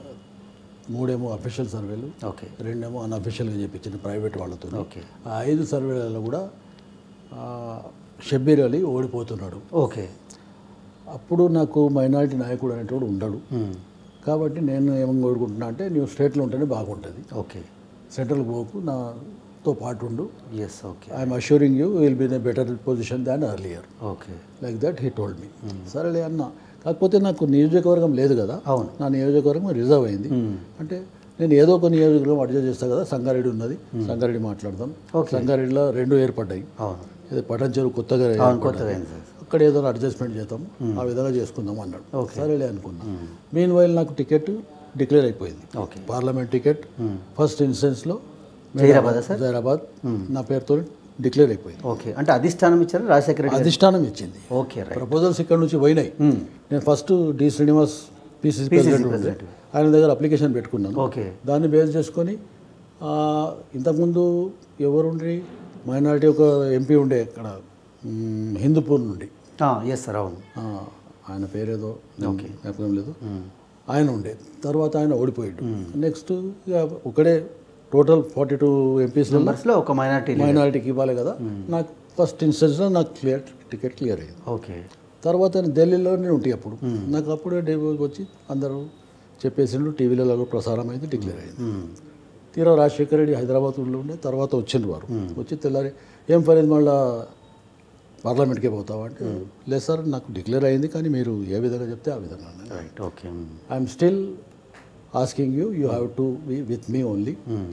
మూడేమో అఫీషియల్ సర్వేలు ఓకే రెండేమో అన్అఫీషియల్గా చేయించిన ప్రైవేట్ వాళ్ళతో ఓకే ఆ ఐదు సర్వేలలో కూడా ఆ, షబ్బీర్ అలీ ఓడిపోతున్నాడు ఓకే అప్పుడు నాకు మైనారిటీ నాయకుడు అనేటోడు ఉండడు కాబట్టి నేను ఏమని కోరుకుంటున్నా అంటే నువ్వు స్టేట్లో ఉంటేనే బాగుంటుంది ఓకే సెంట్రల్ పోకు నాతో పాటు ఉండు yes okay I'm assuring you will be in a better position than earlier okay like that he told me సరేలే అన్న కాకపోతే నాకు నియోజకవర్గం లేదు కదా అవును. నా నియోజకవర్గం రిజర్వ్ అయింది అంటే నేను ఏదో ఒక నియోజకవర్గం అడ్జస్ట్ చేస్తా కదా సంగారెడ్డి ఉన్నది సంగారెడ్డి మాట్లాడదాం సంగారెడ్డిలో రెండు ఏర్పడ్డాయి అవును ఇది పటంచెరు కొత్తగా అవును ఏర్పడ్డది. కొత్తగా అయింది సార్ అక్కడ ఏదో అడ్జస్ట్మెంట్ చేద్దాం ఆ విధంగా చేసుకుందాం అన్నాడు సరేలే అనుకున్నా మీన్ వైల్ నాకు టికెట్ డిక్లేర్ అయిపోయింది ఓకే పార్లమెంట్ టికెట్ ఫస్ట్ ఇన్స్టెన్స్లో జైరాబాద్ సార్ హైదరాబాద్ నా పేరుతో డిక్లేర్ అయిపోయింది ఓకే అంటే అధిష్టానం ఇచ్చారు రాజశేఖర రెడ్డి గారు? అధిష్టానం ఇచ్చింది ఓకే రైట్ ప్రపోజల్స్ ఇక్కడ నుంచి పోయినాయి నేను first D Srinivas PCC president ఉండే ఆయన దగ్గర అప్లికేషన్ పెట్టుకున్నాను ఓకే దాన్ని బేస్ చేసుకొని ఆ, ఇంతకుముందు ఎవరుండ్రి మైనారిటీ ఒక ఎంపీ ఉండే ఇక్కడ మ్, హిందూపూర్ నుండి ఎస్ సార్ అవును ఆ, ఆయన పేరేదో ఓకే జ్ఞాపకం లేదు ఆయన ఉండే తర్వాత ఆయన ఓడిపోయాడు నెక్స్ట్ ఇక ఒకడే టోటల్ ఫార్టీ టూ ఎంపీస్లో మెంబర్స్లో ఒక మైనార్టీ మైనారిటీకి ఇవ్వాలి కదా నాకు ఫస్ట్ ఇన్స్టెన్స్లో నాకు క్లియర్ టికెట్ క్లియర్ అయ్యింది ఓకే తర్వాత నేను ఢిల్లీలో నేను ఉంటే అప్పుడు నాకు అప్పుడే డెలివరీకి వచ్చి అందరూ చెప్పేసిండ్రు టీవీలలో ప్రసారం అయింది డిక్లేర్ అయింది తీరా రాజశేఖర రెడ్డి హైదరాబాద్లో ఉండే తర్వాత వచ్చిండ్రు వారు వచ్చి తెల్లారి ఏం ఫరీద్ మళ్ళా పార్లమెంట్కే పోతావా అంటే లేదు సార్ నాకు డిక్లేర్ అయింది కానీ మీరు ఏ విధంగా చెప్తే ఆ విధంగా right okay I'm still asking you you have to be with me only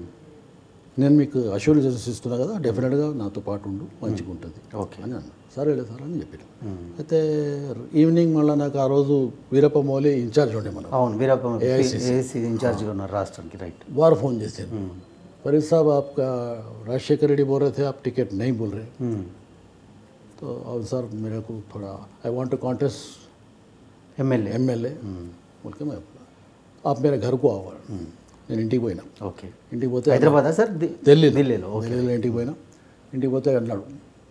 నేను మీకు అష్యూరెన్సెస్ ఇస్తున్నా కదా డెఫినెట్గా నాతో పాటు ఉండు మంచిగా ఉంటుంది ఓకే అని అన్నాడు సరేలే సార్ అని చెప్పాను అయితే ఈవినింగ్ మళ్ళీ నాకు ఆ రోజు వీరప్ప మౌలి ఇన్ఛార్జ్ ఉండే మనం అవును వీరప్ప ఏసీ ఇన్ఛార్జ్గా ఉన్నారు రాష్ట్రానికి రైట్ వారు फोन చేశారు फरीद साहब आपका राजशेखर रेड्डी बोल रहे थे आप टिकट नहीं बोल रहे तो और सर मेरे को थोड़ा I want to contest MLA M L A बोल के मैं आप मेरे घर को आओ నేను ఇంటికి పోయినా ఓకే ఇంటికి పోతే హైదరాబాద్ సార్ ది- ఢిల్లీలో ఢిల్లీలో ఢిల్లీలో ఇంటికి పోయినా ఇంటికి పోతే అన్నాడు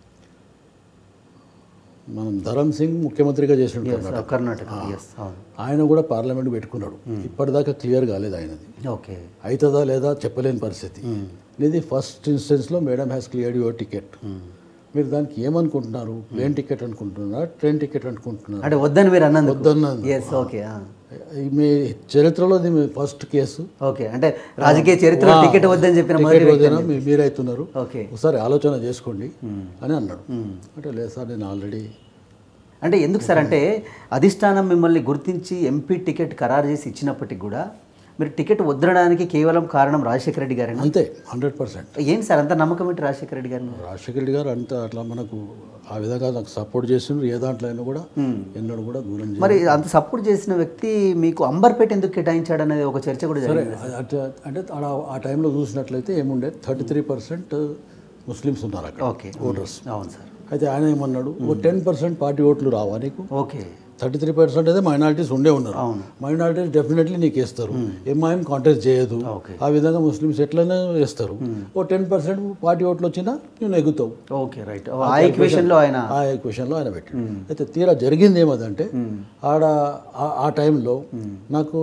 మనం ధరమ్ సింగ్ ముఖ్యమంత్రిగా చేసినట్టు కర్ణాటక ఎస్ అవును ఆయన కూడా పార్లమెంట్ పెట్టుకున్నాడు ఇప్పటిదాకా క్లియర్ కాలేదు ఆయనది ఓకే అవుతుందా లేదా చెప్పలేని పరిస్థితి ఇది ఫస్ట్ ఇన్స్టెన్స్లో madam has cleared your ticket మీరు దానికి ఏమనుకుంటున్నారు ప్లేన్ టికెట్ అనుకుంటున్నారా ట్రైన్ టికెట్ అనుకుంటున్నారా అంటే వద్దని మీరు అన్నందుకు వద్దన్నాను ఎస్ ఓకే ఈ మీ చరిత్రలో ఇది మీ ఫస్ట్ కేసు ఓకే అంటే రాజకీయ చరిత్ర టికెట్ వద్దని చెప్పిన మొదటి టికెట్ వ్యక్తి వద్దనా మీ- మీరైతున్నారు ఓకే ఒకసారి ఆలోచన చేసుకోండి అని అన్నాడు అంటే లేదు సార్ నేను ఆల్రెడీ అంటే ఎందుకు సార్ అంటే అధిష్టానం మిమ్మల్ని గుర్తించి ఎంపీ టికెట్ ఖరారు చేసి ఇచ్చినప్పటికి కూడా మీరు టికెట్ వద్దడానికి కేవలం కారణం రాజశేఖర రెడ్డి గారేనా అంతే హండ్రెడ్ పర్సెంట్ ఏంటి సార్ అంత నమ్మకం ఏంటి రాజశేఖర రెడ్డి గారిని రాజశేఖర రెడ్డి గారు అంత అట్లా మనకు ఆ విధంగా నాకు సపోర్ట్ చేసిండ్రు ఏ దాంట్లో అయినా కూడా ఎన్నడూ కూడా దూరం చేయ- మరి అంత సపోర్ట్ చేసిన వ్యక్తి మీకు అంబర్పేట ఎందుకు కేటాయించాడు అనేది ఒక చర్చ కూడా సరే జరిగింది అది అట్లా అంటే ఆడ ఆ టైంలో చూసినట్లయితే ఏముండే థర్టీ త్రీ పర్సెంట్ ముస్లిమ్స్ ఉన్నారు అక్కడ ఓకే ఓటర్స్ అవును సార్ అయితే ఆయన ఏమన్నాడు ఓ టెన్ పర్సెంట్ పార్టీ ఓట్లు రావా నీకు ఓకే థర్టీ త్రీ పర్సెంట్ అయితే మైనారిటీస్ ఉండే ఉన్నారు అవును. మైనారిటీస్ డెఫినెట్లీ నీకు వేస్తారు ఎంఐఎం కాంటెస్ట్ చేయదు ఓకే. ఆ విధంగా ముస్లిమ్స్ ఎట్లయినా వేస్తారు ఓ టెన్ పర్సెంట్ పార్టీ ఓట్లు వచ్చినా నువ్వు నెగ్గుతావు ఓకే రైట్ ఆ ఈక్వేషన్లో ఆయన ఆ క్వశ్చన్లో ఆయన పెట్టాడు అయితే తీరా జరిగింది ఏమదంటే ఆడ ఆ- ఆ టైంలో నాకు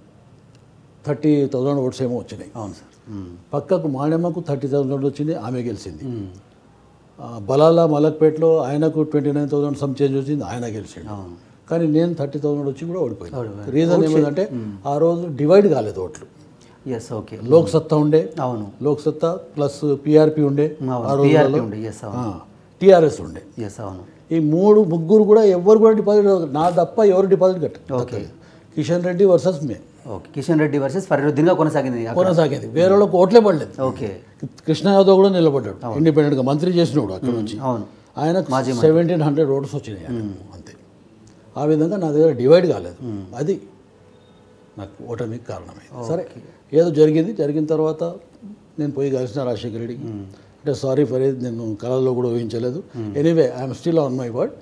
థర్టీ థౌజండ్ ఓట్స్ ఏమో వచ్చినాయి అవును సార్ మ్మ్. పక్కకు మాణెమ్మకు థర్టీ థౌజండ్ వచ్చింది ఆమె గెలిచింది ఆ, బలాలా మలక్పేటలో ఆయనకు twenty nine thousand some change వచ్చింది ఆయన గెలిచిండు అవును కానీ నేను థర్టీ థౌసండ్ వచ్చి కూడా ఓడిపోయింది ఓడిపోయారు. రీజన్ ఏమిటంటే ఆ రోజు డివైడ్ కాలేదు ఓట్లు ఎస్ ఓకే లోక్ సత్తా ఉండే అవును లోక్ సత్తా ప్లస్ పిఆర్పి ఉండే ఆ అవును పిఆర్పి రోజుల్లో ఉండే ఎస్ అవును టీఆర్ఎస్ ఉండే ఎస్ అవును ఈ మూడు ముగ్గురు కూడా ఎవరు కూడా డిపాజిట్ నా తప్ప ఎవరు డిపాజిట్ కట్ట ఓకే కిషన్ రెడ్డి వర్సెస్ మే ఓకే కిషన్ రెడ్డి వర్సెస్ ఫరీదుద్దీన్గా కొనసాగింది అక్కడ. కొనసాగేది వేరే వాళ్ళకి ఓట్లే పడలేదు ఓకే కృష్ణ యాదవ్ కూడా నిలబడ్డాడు ఇండిపెండెంట్గా మంత్రి చేసినోడు అక్కడ నుంచి అవును ఆయనకు సెవెంటీన్ హండ్రెడ్ ఓట్స్ వచ్చినాయి ఆయనకు. అంతే ఆ విధంగా నా దగ్గర డివైడ్ కాలేదు అది నాకు ఓటమికి కారణమైంది సరే ఏదో జరిగింది జరిగిన తర్వాత నేను పోయి కలిసిన రాజశేఖర రెడ్డికి అంటే సారీ ఫర్ ఇది నేను కళల్లో కూడా ఊహించలేదు anyway I'm still on my word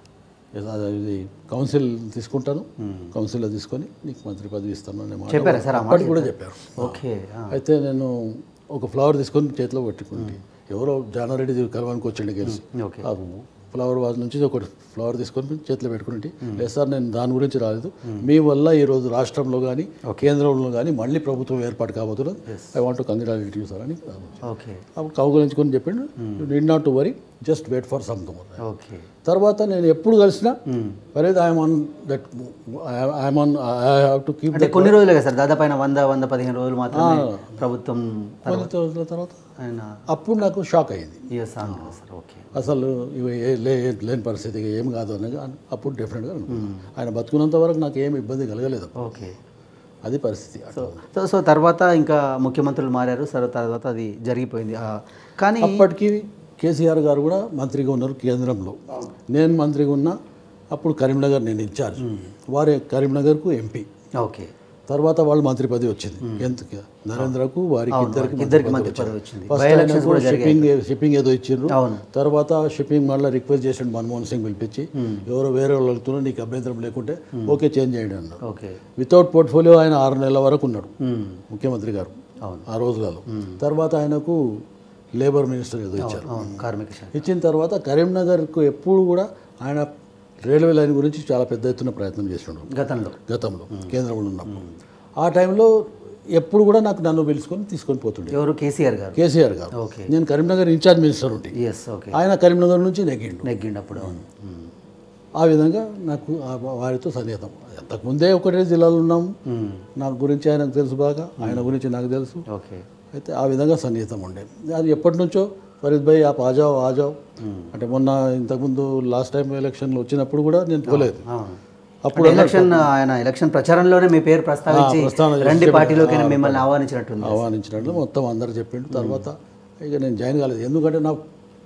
ఇది కౌన్సిల్ తీసుకుంటాను కౌన్సిల్లో తీసుకొని నీకు మంత్రి పదవి ఇస్తాను అనే మాట చెప్పారా సార్ ఆ మాట అప్పటికి కూడా చెప్పారు ఓకే ఆ. అయితే నేను ఒక ఫ్లవర్ తీసుకొని చేతిలో పట్టుకుంటే ఎవరో జానారెడ్డి కలవానికి వచ్చిండు కలిసి ఓకే ఆ ఫ్లవర్ వాజ్ నుంచి ఒకటి ఫ్లవర్ తీసుకొని చేతిలో పెట్టుకుంటే లేదు సార్ నేను దాని గురించి రాలేదు మీ వల్ల ఈరోజు రాష్ట్రంలో కానీ కేంద్రంలో కానీ మళ్ళీ ప్రభుత్వం ఏర్పాటు కాబోతున్నది I want congratulate you sir అని ఓకే అప్పుడు కౌగులించుకొని చెప్పిండు you need not to worry just wait for some okay తర్వాత నేను ఎప్పుడు కలిసినా పరేది I'm on that I'm on I have to keep అంటే కొన్ని రోజులే కదా సార్ దాదాపు ఆయన వంద వంద పదిహేను రోజులు మాత్రమే ప్రభుత్వం రోజుల తర్వాత ఆయన అప్పుడు నాకు షాక్ అయ్యింది ఎస్ అవును సార్ ఓకే అసలు ఇవి ఏ- లే లేని పరిస్థితి ఇక ఏం కాదు అని అప్పుడు డెఫినెట్గా అనుకున్నాను. ఆయన బతుకున్నంత వరకు నాకు ఏం ఇబ్బంది కలగలేదు ఓకే అది పరిస్థితి అట్లా. సో సో తర్వాత ఇంకా ముఖ్యమంత్రులు మారారు సరే తర్వాత అది జరిగిపోయింది ఆ, కానీ అప్పటికి కేసీఆర్ గారు కూడా మంత్రిగా ఉన్నారు కేంద్రంలో నేను మంత్రిగా ఉన్నా అప్పుడు కరీంనగర్ నేను ఇన్ఛార్జ్ వారే కరీంనగర్కు ఎంపీ ఓకే తర్వాత వాళ్ళు మంత్రి పదవి వచ్చింది ఎందుకు నరేంద్రకు వారికి ఇద్దరికి ఇద్దరికి మంత్రి పదవి వచ్చింది ఫస్ట్ బై ఎలక్షన్స్ కూడా జరిగాయి షిప్పింగ్ షిప్పింగ్ ఏదో ఇచ్చిండ్రు అవును తర్వాత షిప్పింగ్ మళ్ళీ రిక్వెస్ట్ చేసిండు మన్మోహన్ సింగ్ పిలిపించి ఎవరో వేరే వాళ్ళు వెళ్తున్నా నీకు అభ్యంతరం లేకుంటే ఓకే చేంజ్ చేయండి అన్నాడు ఓకే వితౌట్ పోర్ట్ఫోలియో ఆయన ఆరు నెలల వరకు ఉన్నాడు మ్మ్. ముఖ్యమంత్రి గారు అవును ఆ రోజులలో తర్వాత ఆయనకు లేబర్ మినిస్టర్ ఏదో ఇచ్చారు అవును కార్మిక శాఖ ఇచ్చిన తర్వాత కరీంనగర్కు ఎప్పుడు కూడా ఆయన రైల్వే లైన్ గురించి చాలా పెద్ద ఎత్తున ప్రయత్నం చేసిండు గతంలో గతంలో కేంద్రంలో ఉన్నప్పుడు ఆ టైంలో ఎప్పుడు కూడా నాకు నన్ను పిలుచుకొని తీసుకొని పోతుండే ఎవరు కేసీఆర్ గారు కేసీఆర్ గారు ఓకే నేను కరీంనగర్ ఇన్ఛార్జ్ మినిస్టర్ ఉంటే ఎస్ ఓకే ఆయన కరీంనగర్ నుంచి నెగ్గిండు నెగ్గిండప్పుడు అవును మ్మ్. ఆ విధంగా నాకు ఆ వారితో సన్నిహితం అంతకుముందే ఒకటే జిల్లాలో ఉన్నాము మ్మ్. నా గురించి ఆయనకు తెలుసు బాగా ఆయన గురించి నాకు తెలుసు ఓకే అయితే ఆ విధంగా సన్నిహితం ఉండే అది ఎప్పటి నుంచో ఫరీద్ భాయ్ ఆ ఆజావ్ ఆజావ్ అంటే మొన్న ఇంతకుముందు లాస్ట్ టైం ఎలక్షన్లో వచ్చినప్పుడు కూడా నేను పోలేదు అవును అప్పుడు అంటే ఎలక్షన్ ఆయన ఎలక్షన్ ప్రచారంలోనే మీ పేరు ప్రస్తావించి ప్రస్తావన చేసి రండి పార్టీలోకి మిమ్మల్ని ఆహ్వానించినట్టుంది ఆహ్వానించినట్లు మొత్తం అందరు చెప్పిండు తర్వాత ఇక నేను జాయిన్ కాలేదు ఎందుకంటే నా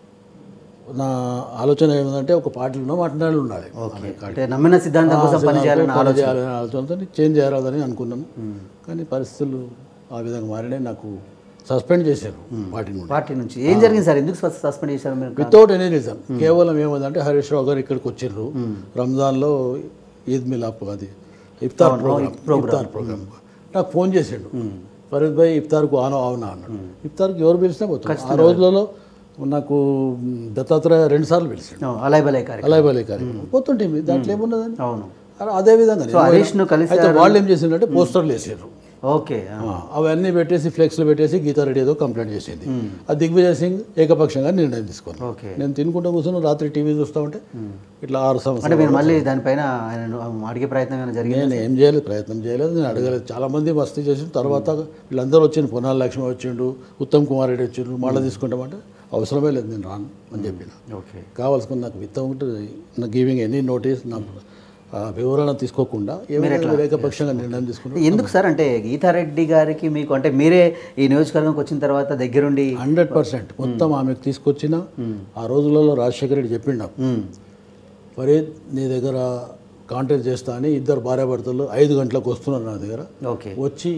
నా ఆలోచన ఏమిటంటే ఒక పార్టీలో మాట్లాడాలి ఉండాలి ఓకే అంటే నమ్మిన సిద్ధాంతం కోసం పనిచేయాలని పని చేయాలనే ఆలోచనతో చేంజ్ చేయాలని అనుకున్నాను కానీ పరిస్థితులు ఆ విధంగా మారినాయి నాకు సస్పెండ్ చేశారు పార్టీ నుండి పార్టీ నుంచి ఏం జరిగింది సార్ ఎందుకు సస్- సస్పెండ్ చేశారు మీరు వితౌట్ ఎనీ రీజన్ కేవలం ఏమందంటే హరీష్ రావు గారు ఇక్కడికి వచ్చిర్రు రంజాన్లో ఈద్ మిలాప్ అది ఇఫ్తార్ ప్రోగ్రామ్ ఇఫ్తార్ ప్రోగ్రామ్ నాకు ఫోన్ చేసిండు ఫరీద్ భాయ్ ఇఫ్తార్కు ఆనో అవునా అన్నాడు ఇఫ్తార్కి ఎవరు పిలిచినా పోతుంది ఆ రోజులలో నాకు దత్తాత్రేయ రెండు సార్లు పిలిచిండు అవును, అలాయ్ బలై కార్యక్రమం అలాయ్ బలే కార్యక్రమం పోతుంటే దాంట్లో ఏమున్నదని అవును అలా అదే విధంగా నేను హరీష్ను కలిసి అయితే వాళ్ళు ఏం చేసిందంటే పోస్టర్లు వేసారు ఓకే ఆ. అవన్నీ పెట్టేసి ఫ్లెక్స్లు పెట్టేసి గీతారెడ్డి ఏదో కంప్లైంట్ చేసింది ఆ దిగ్విజయ్ సింగ్ ఏకపక్షంగా నిర్ణయం తీసుకున్నాను ఓకే నేను తినుకుంటూ కూర్చొని రాత్రి టీవీ చూస్తూ ఉంటే ఇట్లా ఆరు అంటే సంవత్సరాలు మీరు మళ్ళీ దానిపైన ఆయన అడిగే ప్రయత్నం ఏమైనా జరిగింది నేను ఏం చేయలేదు ప్రయత్నం చేయలేదు నేను అడగలేదు చాలా మంది మస్తీ చేసిన తర్వాత వీళ్ళందరూ వచ్చిండు పొన్నాల లక్ష్మి వచ్చిండు ఉత్తమ్ కుమార్ రెడ్డి వచ్చిండు మళ్ళీ తీసుకుంటామంటే అవసరమే లేదు నేను రాను అని చెప్పిన ఓకే కావాల్సుకుని నాకు విత్ గివింగ్ ఎనీ నోటీస్ నా ఆ వివరణ తీసుకోకుండా ఏమైనా ఏకపక్షంగా నిర్ణయం తీసుకున్నారు ఎందుకు సార్ అంటే గీతారెడ్డి గారికి మీకు అంటే మీరే ఈ నియోజకవర్గంకి వచ్చిన తర్వాత దగ్గరుండి హండ్రెడ్ పర్సెంట్ మొత్తం ఆమెకు తీసుకొచ్చిన ఆ రోజులలో రాజశేఖర రెడ్డి చెప్పిండు నాకు మ్మ్. ఫరీద్ నీ దగ్గర కాంటాక్ట్ చేస్తా అని ఇద్దరు భార్యాభర్తలు ఐదు గంటలకు వస్తున్నారు నా దగ్గర ఓకే వచ్చి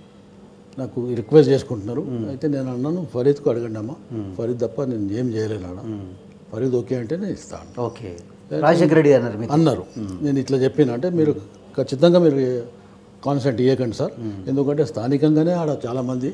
నాకు రిక్వెస్ట్ చేసుకుంటున్నారు అయితే నేను అన్నాను ఫరీద్కు అడగండి అమ్మా ఫరీద్ తప్ప నేను ఏం చేయలేను అన్న ఫరీద్ ఓకే అంటే నేను ఇస్తాను ఓకే రాజశేఖర రెడ్డి గారు అన్నారు మీకు అన్నారు నేను ఇట్లా చెప్పిన అంటే మీరు ఖచ్చితంగా మీరు కాన్సెంట్ ఇవ్వకండి సార్ ఎందుకంటే స్థానికంగానే ఆడ చాలామంది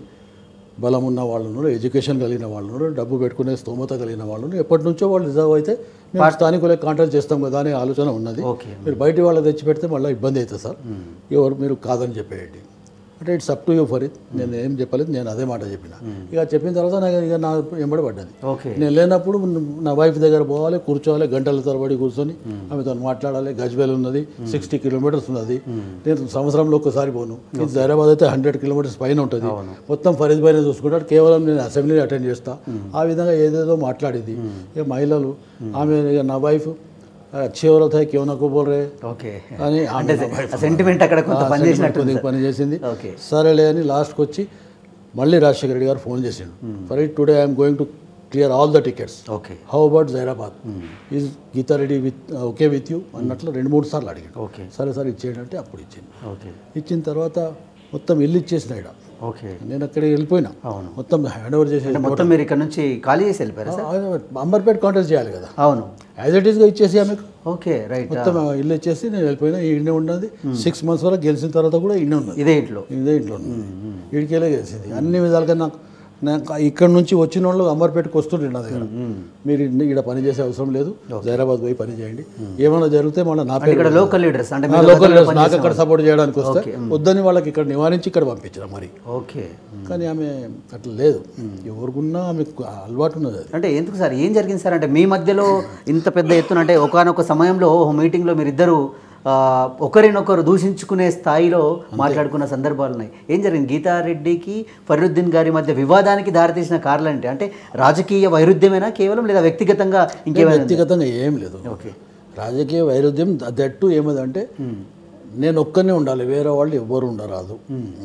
బలం ఉన్న వాళ్ళు ఉన్నారు ఎడ్యుకేషన్ కలిగిన వాళ్ళు ఉన్నారు డబ్బు పెట్టుకునే స్తోమత కలిగిన వాళ్ళు ఉన్నారు ఎప్పటి నుంచో వాళ్ళు రిజర్వ్ అయితే మేము స్థానికులే కాంటాక్ట్ చేస్తాం కదా అనే ఆలోచన ఉన్నది ఓకే మీరు బయట వాళ్ళు తెచ్చి పెడితే మళ్ళీ ఇబ్బంది అవుతుంది సార్ ఎవరు మీరు కాదని చెప్పేయండి అంటే it's up to you for it నేను ఏం చెప్పలేదు నేను అదే మాట చెప్పిన ఇక చెప్పిన తర్వాత నాకు ఇక నా ఎంబడి పడ్డది ఓకే నేను లేనప్పుడు నా వైఫ్ దగ్గర పోవాలి కూర్చోవాలి గంటల తరబడి కూర్చొని ఆమెతో మాట్లాడాలి గజ్వేల్ ఉన్నది సిక్స్టీ కిలోమీటర్స్ ఉన్నది నేను సంవత్సరంలో ఒక్కసారి పోను ఇది హైదరాబాద్ అయితే హండ్రెడ్ కిలోమీటర్స్ పైన ఉంటుంది మొత్తం ఫరీద్ పైన చూసుకుంటాడు కేవలం నేను అసెంబ్లీ అటెండ్ చేస్తా ఆ విధంగా ఏదేదో మాట్లాడేది ఇక మహిళలు ఆమె ఇక నా వైఫ్ అచ్చే అవుతా క్యూ నాకు బోల్ రే ఓకే అని అంటే ఆమె నా wife. సెంటిమెంట్ అక్కడ కొంత ఆ, పని sentiment చేసినట్టు కొద్దిగా పని చేసింది ఓకే సరేలే అని లాస్ట్కి వచ్చి మళ్ళీ రాజశేఖర రెడ్డి గారు ఫోన్ చేసిండు for it today I'm going to clear all the tickets okay how about Zahirabad is Geeta Reddy with okay with you అన్నట్లు రెండు మూడు సార్లు అడిగాడు ఓకే సరే సరే ఇచ్చేయండి అంటే అప్పుడు ఇచ్చింది ఓకే ఇచ్చిన తర్వాత మొత్తం ఇల్లు ఇచ్చేసిన ఇక్కడ ఓకే నేను అక్కడికి వెళ్ళిపోయినా అవును మొత్తం హ్యాండ్ ఓవర్ చేసేసి అంటే మొత్తం మీరు ఇక్కడ నుంచి ఖాళీ చేసి వెళ్ళిపోయారా సార్ అంబర్పేట కాంటాక్ట్ చేయాలి కదా అవును యాజ్ ఇట్ ఈస్గా ఇచ్చేసి ఆమెకు ఓకే రైట్ మొత్తం ఇల్లు ఇచ్చేసి నేను వెళ్ళిపోయినా ఈడనే ఉన్నది సిక్స్ మంత్స్ వరకు గెలిచిన తర్వాత కూడా ఈయన ఉన్నది ఇదే ఇంట్లో ఇదే ఇంట్లో ఉన్నది వీడికెళ్ళే గెలిచింది అన్ని విధాలుగా నాకు నాకు ఇక్కడ నుంచి వచ్చిన వాళ్ళు అమర్పేటకు వస్తుండే నా దగ్గర మీరు ఇక్కడ పని చేసే అవసరం లేదు హైదరాబాద్ పోయి పని చేయండి ఏమైనా జరిగితే మళ్ళీ నా పేరు ఇక్కడ లోకల్ లీడర్స్ అంటే నా మీరు లోకల్ గతంలో నాకు అక్కడ సపోర్ట్ చేయడానికి వస్తే ఓకే. వద్దని వాళ్ళకి ఇక్కడ నివారించి ఇక్కడ పంపించిన మరి ఓకే కానీ ఆమె అట్లా లేదు ఎవరికున్నా ఆమెకు అలవాటు ఉన్నది అది అంటే ఎందుకు సార్ ఏం జరిగింది సార్ అంటే మీ మధ్యలో ఇంత పెద్ద ఎత్తున అంటే ఒకనొక సమయంలో ఓ మీటింగ్లో మీరిద్దరు ఆ, ఒకరినొకరు దూషించుకునే స్థాయిలో మాట్లాడుకున్న సందర్భాలు ఉన్నాయి ఏం జరిగింది గీతారెడ్డికి ఫరీదుద్దీన్ గారి మధ్య వివాదానికి దారితీసిన కారణాలు ఏంటి అంటే రాజకీయ వైరుధ్యమేనా కేవలం లేదా వ్యక్తిగతంగా ఇంకేమైనా ఉందా? వ్యక్తిగతంగా ఏం లేదు ఓకే రాజకీయ వైరుధ్యం దట్టు ఏమదంటే నేను ఒక్కనే ఉండాలి వేరే వాళ్ళు ఎవ్వరు ఉండరాదు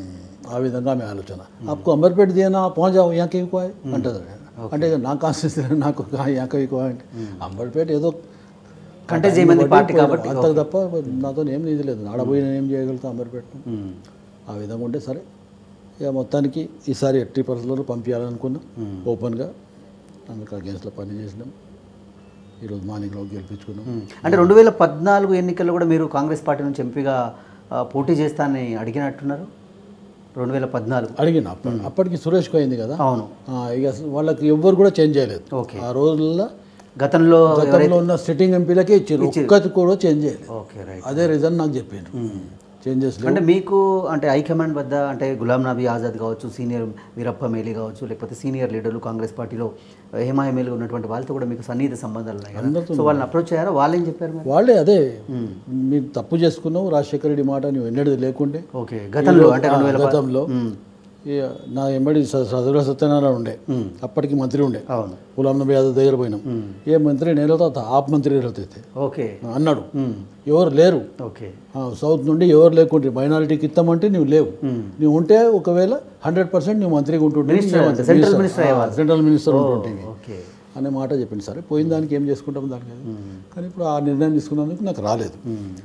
ఆ విధంగా ఆమె ఆలోచన అప్పు అంబర్పేట దియనా పਹੁంచావు యాక ఎక్కువ అంటది అంటే నా కాన్స్టిట్యూన్సీ నాకు యాక ఎక్కువ అంటే అంబర్పేట ఏదో కంటే చేయమంది పార్టీ కాబట్టి అంతకు తప్ప నాతో ఏం ఇది లేదు ఆడపోయి నేను ఏం చేయగలుగుతా అంబర్పేట ఉమ్. ఆ విధంగా ఉంటే సరే ఇక మొత్తానికి ఈసారి ఎట్టి పరిస్థితుల్లో పంపించాలనుకున్నాం ఓపెన్గా అందుకు అగేన్స్ట్లో పని చేసినాం ఈరోజు మార్నింగ్లో గెలిపించుకున్నాం అంటే రెండు వేల పద్నాలుగు ఎన్నికల్లో కూడా మీరు కాంగ్రెస్ పార్టీ నుంచి ఎంపీగా ఆ, పోటీ చేస్తానని అడిగినట్టున్నారు రెండు వేల పద్నాలుగు అడిగిన అప్ప- అప్పటికి సురేష్కు అయింది కదా అవును ఆ, ఇక అసలు వాళ్ళకి ఎవ్వరు కూడా చేంజ్ చేయలేదు ఓకే ఆ రోజుల్లో గతంలో గతంలో ఉన్న సిట్టింగ్ ఎంపీలకే ఇచ్చారు ఒక్కటి కూడా చేంజ్ చేయలేదు ఓకే రైట్ అదే రీజన్ నాకు చెప్పారు చేంజెస్ లేవు అంటే మీకు అంటే హైకమాండ్ వద్ద అంటే గులాం నబీ ఆజాద్ కావచ్చు సీనియర్ వీరప్ప మేలి కావచ్చు లేకపోతే సీనియర్ లీడర్లు కాంగ్రెస్ పార్టీలో హేమాహేమీలుగా ఉన్నటువంటి వాళ్ళతో కూడా మీకు సన్నిహిత సంబంధాలు ఉన్నాయి కదా సో వాళ్ళని అప్రోచ్ అయ్యారా వాళ్ళు ఏం చెప్పారు మరి వాళ్ళే అదే మీరు తప్పు చేసుకున్నావు రాజశేఖర రెడ్డి మాట నువ్వు ఎన్నడది లేకుండే ఓకే గతంలో అంటే రెండు వేల గతంలో ఈ నా ఎంబడి సదరుల సత్యనారాయణ ఉండే అప్పటికి మంత్రి ఉండే అవును గులాం నబీ యాదవ్ దగ్గర పోయినాం ఏ మంత్రి నేను వెళ్తా ఆప్ మంత్రి వెళ్తే ఓకే అన్నాడు ఎవరు లేరు ఓకే ఆ, సౌత్ నుండి ఎవరు లేకుంటే మైనారిటీకి ఇస్తామంటే నువ్వు లేవు నువ్వు ఉంటే ఒకవేళ హండ్రెడ్ పర్సెంట్ నువ్వు మంత్రిగా ఉంటుంటే సెంట్రల్ మినిస్టర్ అయ్యేవాళ్ళు సెంట్రల్ మినిస్టర్ ఉంటుంటే ఓకే అనే మాట చెప్పింది సరే పోయిన దానికి ఏం చేసుకుంటాం దానికి అది. కానీ ఇప్పుడు ఆ నిర్ణయం తీసుకున్నందుకు నాకు రాలేదు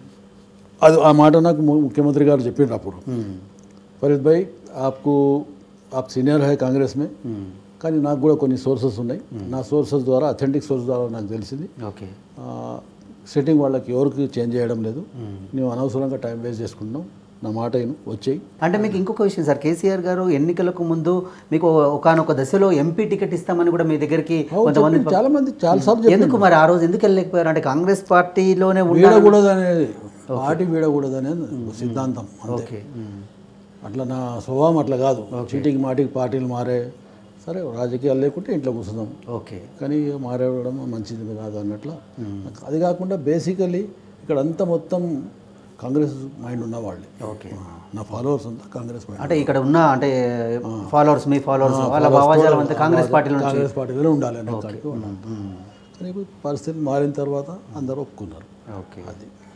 అది ఆ మాట నాకు ము- ముఖ్యమంత్రి గారు చెప్పిండ్రు అప్పుడు ఫరీద్ భాయ్ ఆప్కు ఆప్ సీనియర్ హై కాంగ్రెస్ మే కానీ నాకు కూడా కొన్ని సోర్సెస్ ఉన్నాయి నా సోర్సెస్ ద్వారా అథెంటిక్ సోర్స్ ద్వారా నాకు తెలిసింది ఓకే సెట్టింగ్ వాళ్ళకి ఎవరికి చేంజ్ చేయడం లేదు నువ్వు అనవసరంగా టైం వేస్ట్ చేసుకుంటున్నావు నా మాట అయిను వచ్చేయి అంటే మీకు ఇంకొక విషయం సార్ కేసీఆర్ గారు ఎన్నికలకు ముందు మీకు ఒకనొక దశలో ఎంపీ టికెట్ ఇస్తామని కూడా మీ దగ్గరికి కొంతమంది చాలా మంది చాలా సార్లు చెప్పారు ఎందుకు మరి ఆ రోజు ఎందుకు వెళ్ళలేకపోయారు అంటే కాంగ్రెస్ పార్టీలోనే ఉన్నారు వీడకూడదు అనేది పార్టీ వీడకూడదు అనేది సిద్ధాంతం అంతే ఓకే అట్లా నా స్వభావం అట్లా కాదు చీటికి మాటికి పార్టీలు మారే సరే రాజకీయాలు లేకుంటే ఇంట్లో కూర్చుందాం ఓకే కానీ ఇక మారేయడం మంచిది కాదు అన్నట్లు అది కాకుండా బేసికలీ ఇక్కడ అంతా మొత్తం కాంగ్రెస్ మైండ్ ఉన్న వాళ్ళే ఓకే నా ఫాలోవర్స్ అంతా కాంగ్రెస్ మైండ్ అంటే ఇక్కడ ఉన్న అంటే ఫాలోవర్స్ మీ ఫాలోవర్స్ వాళ్ళ భావాజాలం అంతా కాంగ్రెస్ పార్టీలో నుంచి కాంగ్రెస్ పార్టీలోనే ఉండాలి అనే కాడికి ఉన్నాను కానీ ఇప్పుడు పరిస్థితి మారిన తర్వాత అందరూ ఒప్పుకున్నారు ఓకే అది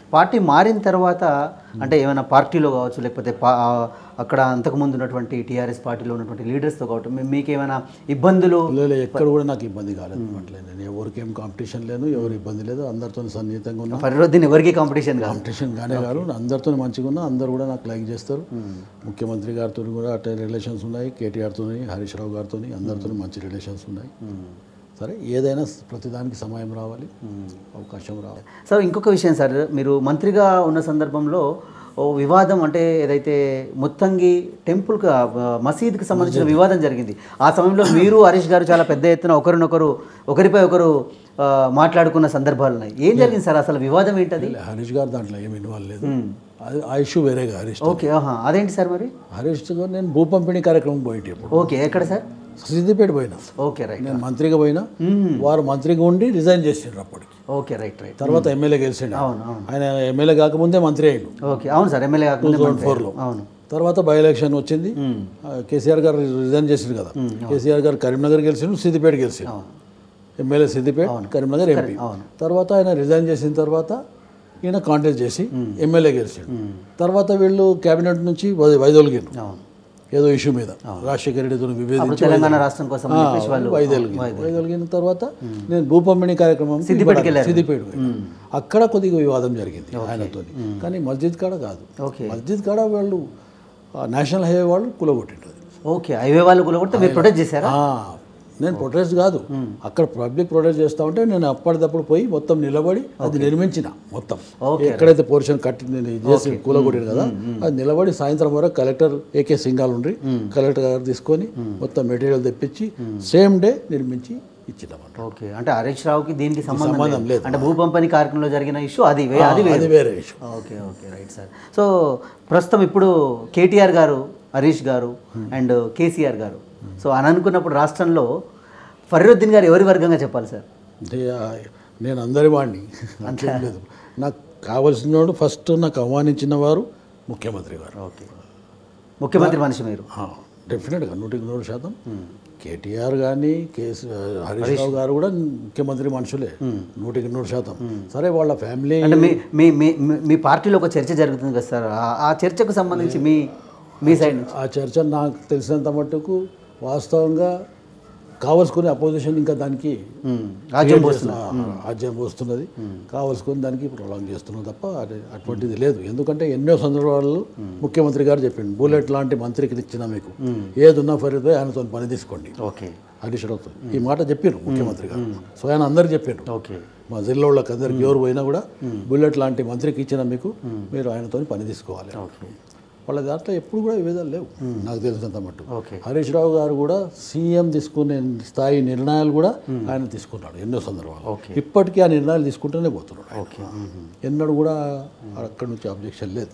పార్టీ మారిన తర్వాత అంటే ఏమైనా పార్టీలో కావచ్చు లేకపోతే పా అక్కడ అంతకుముందు ఉన్నటువంటి టీఆర్ఎస్ పార్టీలో ఉన్నటువంటి లీడర్స్తో కావచ్చు మీ- మీకు ఏమైనా ఇబ్బందులు లేదు ఎక్కడ కూడా నాకు ఇబ్బంది కాలేదు అట్లే నేను ఎవరికేం కాంపిటీషన్ లేదు ఎవరు ఇబ్బంది లేదు అందరితో సన్నిహితంగా ఉన్నా ఫరీరుద్దీన్ ఎవరికి కాంపిటీషన్ కాదు కాంపిటీషన్ గానే కాదు అందరితో మంచిగా ఉన్నా అందరు కూడా నాకు లైక్ చేస్తారు ముఖ్యమంత్రి గారితో కూడా అట్టే రిలేషన్స్ ఉన్నాయి కేటీఆర్తో హరీష్ రావు గారితో అందరితో మంచి రిలేషన్స్ ఉన్నాయి సరే ఏదైనా ప్రతిదానికి సమయం రావాలి అవకాశం రావాలి సార్ ఇంకొక విషయం సార్ మీరు మంత్రిగా ఉన్న సందర్భంలో ఓ వివాదం అంటే ఏదైతే ముత్తంగి టెంపుల్ మసీద్కి సంబంధించిన వివాదం జరిగింది ఆ సమయంలో మీరు హరీష్ గారు చాలా పెద్ద ఎత్తున ఒకరినొకరు ఒకరిపై ఒకరు ఆ, మాట్లాడుకున్న సందర్భాలు ఉన్నాయి ఏం జరిగింది సార్ అసలు వివాదం ఏంటది హరీష్ గారు దాంట్లో ఏమి ఇన్వాల్వ్ లేదు అది ఆ ఇష్యూ వేరేగా హరీష్ ఓకే ఆహా అదేంటి సార్ మరి హరీష్ గారు నేను భూ పంపిణీ కార్యక్రమం పోయింటి ఇప్పుడు ఓకే ఎక్కడ సార్ సిద్దిపేట పోయినా ఓకే రైట్ నేను మంత్రిగా పోయినా వారు మంత్రిగా ఉండి రిజైన్ చేసిండ్రు అప్పటికి ఓకే రైట్ రైట్ తర్వాత ఎమ్మెల్యే గెలిచిండు అవును అవును ఆయన ఎమ్మెల్యే కాకముందే మంత్రి అయ్యిండు ఓకే అవును సార్ ఎమ్మెల్యే కాకుండా థౌసండ్ ఫోర్లో అవును తర్వాత బై ఎలక్షన్ వచ్చింది ఆ, కేసీఆర్ గారు రిజైన్ చేసిండు కదా కేసీఆర్ గారు కరీంనగర్ గెలిచిండు సిద్దిపేట గెలిచిండు ఎమ్మెల్యే సిద్దిపేట కరీంనగర్ ఎంపీ తర్వాత ఆయన రిజైన్ చేసిన తర్వాత ఈయన కాంటెస్ట్ చేసి ఎమ్మెల్యే గెలిచిండు తర్వాత వీళ్ళు కేబినెట్ నుంచి వై- వైదొలిగిండు అవును ఏదో ఇష్యూ మీద రాజశేఖర రెడ్డితో విభేదించి తెలంగాణ రాష్ట్రం కోసం అని చెప్పేసి వాళ్ళు వైదొలిగింది వైదొలిగిన తర్వాత నేను భూ పంపిణీ కార్యక్రమం సిద్దిపేటకి సిద్దిపేట అక్కడ కొద్దిగా వివాదం జరిగింది ఆయనతో కానీ మస్జిద్ కాడ కాదు ఓకే మస్జిద్ కాడ వాళ్ళు ఆ నేషనల్ హైవే వాళ్ళు కూలగొట్టిండ్రు అది. ఓకే హైవే వాళ్ళు కూడా కొడితే మీరు ప్రొటెక్ట్ చేశారా ఆ, నేను ప్రొటెస్ట్ కాదు అక్కడ పబ్లిక్ ప్రొటెస్ట్ చేస్తా ఉంటే నేను అప్పటిదప్పుడు పోయి మొత్తం నిలబడి అది నిర్మించిన మొత్తం ఎక్కడైతే పోర్షన్ కట్టి నేను ఇది చేసి కూలగొట్టాను కదా అది నిలబడి సాయంత్రం వరకు కలెక్టర్ ఏకే సింగాల్ ఉండ్రి కలెక్టర్ గారు తీసుకొని మొత్తం మెటీరియల్ తెప్పించి సేమ్ డే నిర్మించి ఇచ్చినామంట ఓకే అంటే హరీష్ రావుకి దీనికి సంబంధం సంబంధం లేదు లేదు. అంటే భూ పంపిణీ కార్యక్రమంలో జరిగిన ఇష్యూ అది వే- అది వేరు. అది వేరే issue okay okay right sir so ప్రస్తుతం ఇప్పుడు కేటీఆర్ గారు హరీష్ గారు అండ్ కేసీఆర్ గారు సో అని అనుకున్నప్పుడు రాష్ట్రంలో ఫరీరుద్దీన్ గారు ఎవరి వర్గంగా చెప్పాలి సార్ అంటే ఆ, నేను అందరి వాడిని అంతేం లేదు నాకు కావలసిన వాడు ఫస్ట్ నాకు ఆహ్వానించిన వారు ముఖ్యమంత్రి గారు ఓకే ముఖ్యమంత్రి మనిషి మీరు డెఫినెట్గా నూటికి నూరు శాతం కేటీఆర్ కానీ కేసీ హరీష్ రావు గారు కూడా ముఖ్యమంత్రి మనుషులే నూటికి నూరు శాతం సరే వాళ్ళ ఫ్యామిలీ అంటే మీ మీ మీ మీ- మీ పార్టీలో ఒక చర్చ జరుగుతుంది కదా సార్ ఆ- ఆ చర్చకు సంబంధించి మీ మీ సైడ్ నుంచి ఆ చర్చ నాకు తెలిసినంత మట్టుకు వాస్తవంగా కావలసుకునే అపోజిషన్ ఇంకా దానికి ఉమ్, రాజ్యం పోస్తుంది ఆ, రాజ్యం వస్తున్నది కావలసుకొని దానికి ప్రొలాంగ్ చేస్తున్నాం తప్ప అది అటువంటిది లేదు ఎందుకంటే ఎన్నో సందర్భాల్లో ముఖ్యమంత్రి గారు చెప్పిండు బుల్లెట్ లాంటి మంత్రికి ఇచ్చిన మీకు ఏది ఉన్నా ఫరీద్ ఆయనతో పని తీసుకోండి ఓకే హరీష్ రావుతో ఈ మాట చెప్పారు ముఖ్యమంత్రి గారు సో ఆయన అందరికి చెప్పారు ఓకే మా జిల్లా వాళ్ళకి అందరికి ఎవరు పోయినా కూడా బుల్లెట్ లాంటి మంత్రికి ఇచ్చిన మీకు మీరు ఆయనతో పని తీసుకోవాలి ఓకే వాళ్ళ దాంట్లో ఎప్పుడు కూడా విభేదాలు లేవు నాకు తెలిసినంత మట్టు ఓకే హరీష్ రావు గారు కూడా సీఎం తీసుకునే స్థాయి నిర్ణయాలు కూడా ఆయన తీసుకున్నాడు ఎన్నో సందర్భాలు ఓకే. ఇప్పటికీ ఆ నిర్ణయాలు తీసుకుంటూనే పోతున్నాడు ఆయన. ఓకే ఎన్నడూ కూడా అక్కడి నుంచి అబ్జెక్షన్ లేదు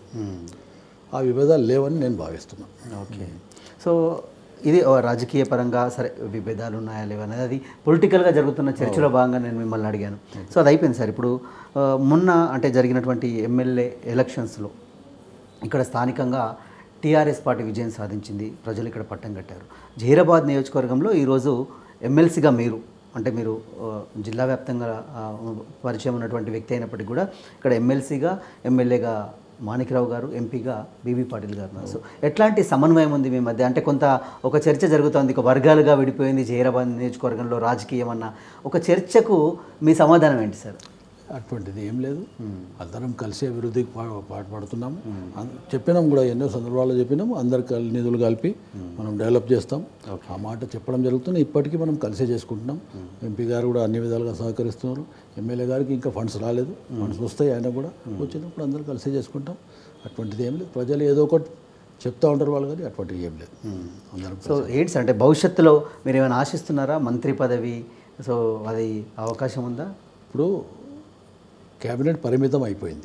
ఆ విభేదాలు లేవని నేను భావిస్తున్నాను ఓకే సో ఇది ఓ రాజకీయ పరంగా సరే విభేదాలు ఉన్నాయా లేవా అనేది అది పొలిటికల్గా జరుగుతున్న చర్చలో భాగంగా నేను మిమ్మల్ని అడిగాను సో అది అయిపోయింది సార్ ఇప్పుడు ఆ, మొన్న అంటే జరిగినటువంటి ఎమ్మెల్యే ఎలక్షన్స్లో ఇక్కడ స్థానికంగా టీఆర్ఎస్ పార్టీ విజయం సాధించింది ప్రజలు ఇక్కడ పట్టం కట్టారు జహీరాబాద్ నియోజకవర్గంలో ఈరోజు ఎమ్మెల్సీగా మీరు అంటే మీరు ఆ, జిల్లా వ్యాప్తంగా ఆ, పరిచయం ఉన్నటువంటి వ్యక్తి అయినప్పటికీ కూడా ఇక్కడ ఎమ్మెల్సీగా ఎమ్మెల్యేగా మాణిక్రావు గారు ఎంపీగా బీబీ పాటిల్ గారు ఉన్నారు సో ఎట్లాంటి సమన్వయం ఉంది మీ మధ్య అంటే కొంత ఒక చర్చ జరుగుతోంది ఒక వర్గాలుగా విడిపోయింది జహీరాబాద్ నియోజకవర్గంలో రాజకీయం అన్న ఒక చర్చకు మీ సమాధానం ఏంటి సార్ అటువంటిది ఏం లేదు అందరం కలిసి అభివృద్ధికి పా పాటుపడుతున్నాము అం- చెప్పినాం కూడా ఎన్నో సందర్భాల్లో చెప్పినాం అందరు కల్ నిధులు కలిపి మనం డెవలప్ చేస్తాం ఆ మాట చెప్పడం జరుగుతుంది ఇప్పటికీ మనం కలిసే చేసుకుంటున్నాం ఎంపీ గారు కూడా అన్ని విధాలుగా సహకరిస్తున్నారు ఎమ్మెల్యే గారికి ఇంకా ఫండ్స్ రాలేదు ఫండ్స్ వస్తాయి ఆయన కూడా వచ్చినప్పుడు అందరూ కలిసే చేసుకుంటాం అటువంటిది ఏం లేదు ప్రజలు ఏదో ఒకటి చెప్తా ఉంటారు వాళ్ళు కానీ అటువంటిది ఏం లేదు అందరం సో ఏంటి సార్ అంటే భవిష్యత్తులో మీరు ఏమైనా ఆశిస్తున్నారా మంత్రి పదవి సో అది అవకాశం ఉందా ఇప్పుడు క్యాబినెట్ పరిమితం అయిపోయింది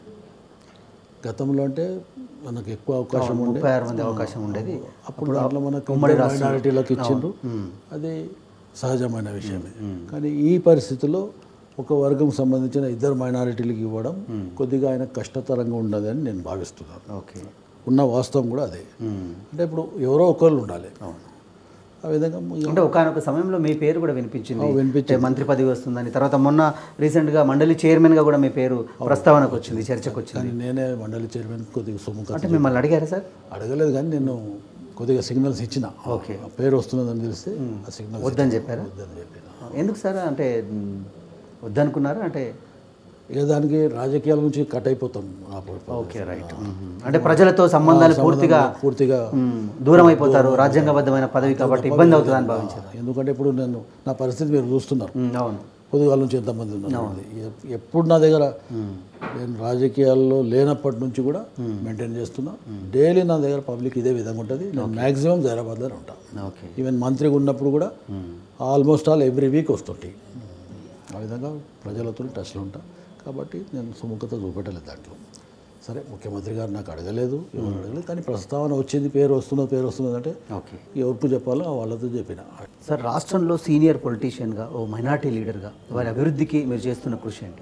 గతంలో అంటే మనకు ఎక్కువ అవకాశం ఉండే ముప్పై ఆరు మంది అవకాశం ఉండేది అప్పుడు దాంట్లో మనకు ఇద్దరు మైనారిటీలకు ఇచ్చిండ్రు అది సహజమైన విషయమే కానీ ఈ పరిస్థితిలో ఒక వర్గం సంబంధించిన ఇద్దరు మైనారిటీలకు ఇవ్వడం కొద్దిగా ఆయన కష్టతరంగా ఉండదని నేను భావిస్తున్నాను ఓకే ఉన్న వాస్తవం కూడా అదే అంటే ఇప్పుడు ఎవరో ఒకళ్ళు ఉండాలి ఆ విధంగా ఇక అంటే ఒకనొక సమయంలో మీ పేరు కూడా వినిపించింది ఆ, వినిపించింది. అంటే మంత్రి పదవి వస్తుందని తర్వాత మొన్న రీసెంట్గా మండలి చైర్మన్గా కూడా మీ పేరు ప్రస్తావనకు వచ్చింది చర్చకు వచ్చింది కానీ నేనే మండలి చైర్మన్ కొద్దిగా సొమ్ము అంటే మిమ్మల్ని అడిగారా సార్ అడగలేదు కానీ నేను కొద్దిగా సిగ్నల్స్ ఇచ్చిన ఓకే. ఆ పేరు వస్తున్నదని తెలిస్తే ఆ సిగ్నల్ వద్దని చెప్పారా వద్దని చెప్పిన ఎందుకు సార్ అంటే మ్, వద్దనుకున్నారా అంటే ఇక దానికి రాజకీయాల నుంచి కట్ అయిపోతాం ఆ ప- ప- ఓకే రైట్ అంటే ప్రజలతో సంబంధాలు పూర్తిగా పూర్తిగా మ్, దూరం అయిపోతారు రాజ్యాంగబద్ధమైన పదవి కాబట్టి ఇబ్బంది అవుతుందని భావించారు ఎందుకంటే ఇప్పుడు నేను నా పరిస్థితి మీరు చూస్తున్నారు మ్, అవును పొద్దుగాల నుంచి ఎంతమంది ఉన్నారు ఎప్- ఎప్పుడు నా దగ్గర నేను రాజకీయాల్లో లేనప్పటి నుంచి కూడా మెయింటైన్ చేస్తున్నా డైలీ నా దగ్గర పబ్లిక్ ఇదే విధంగా ఉంటుంది నేను మ్యాక్సిమం జైరాబాద్లోనే ఉంటాను ఓకే ఈవెన్ మంత్రిగా ఉన్నప్పుడు కూడా ఆల్మోస్ట్ ఆల్ ఎవ్రీ వీక్ వస్తుంటాయి ఆ విధంగా ప్రజలతో టచ్లో ఉంటా కాబట్టి నేను సుముఖత చూపెట్టలేదు దాంట్లో సరే ముఖ్యమంత్రి గారు నాకు అడగలేదు ఎవరు అడగలేదు కానీ ప్రస్తావన వచ్చింది పేరు వస్తున్నది పేరు వస్తున్నది అంటే ఓకే ఎవరికి చెప్పాలో ఆ వాళ్ళతో చెప్పిన సార్ రాష్ట్రంలో సీనియర్ పొలిటీషియన్గా ఓ మైనార్టీ లీడర్గా వారి అభివృద్ధికి మీరు చేస్తున్న కృషి ఏంటి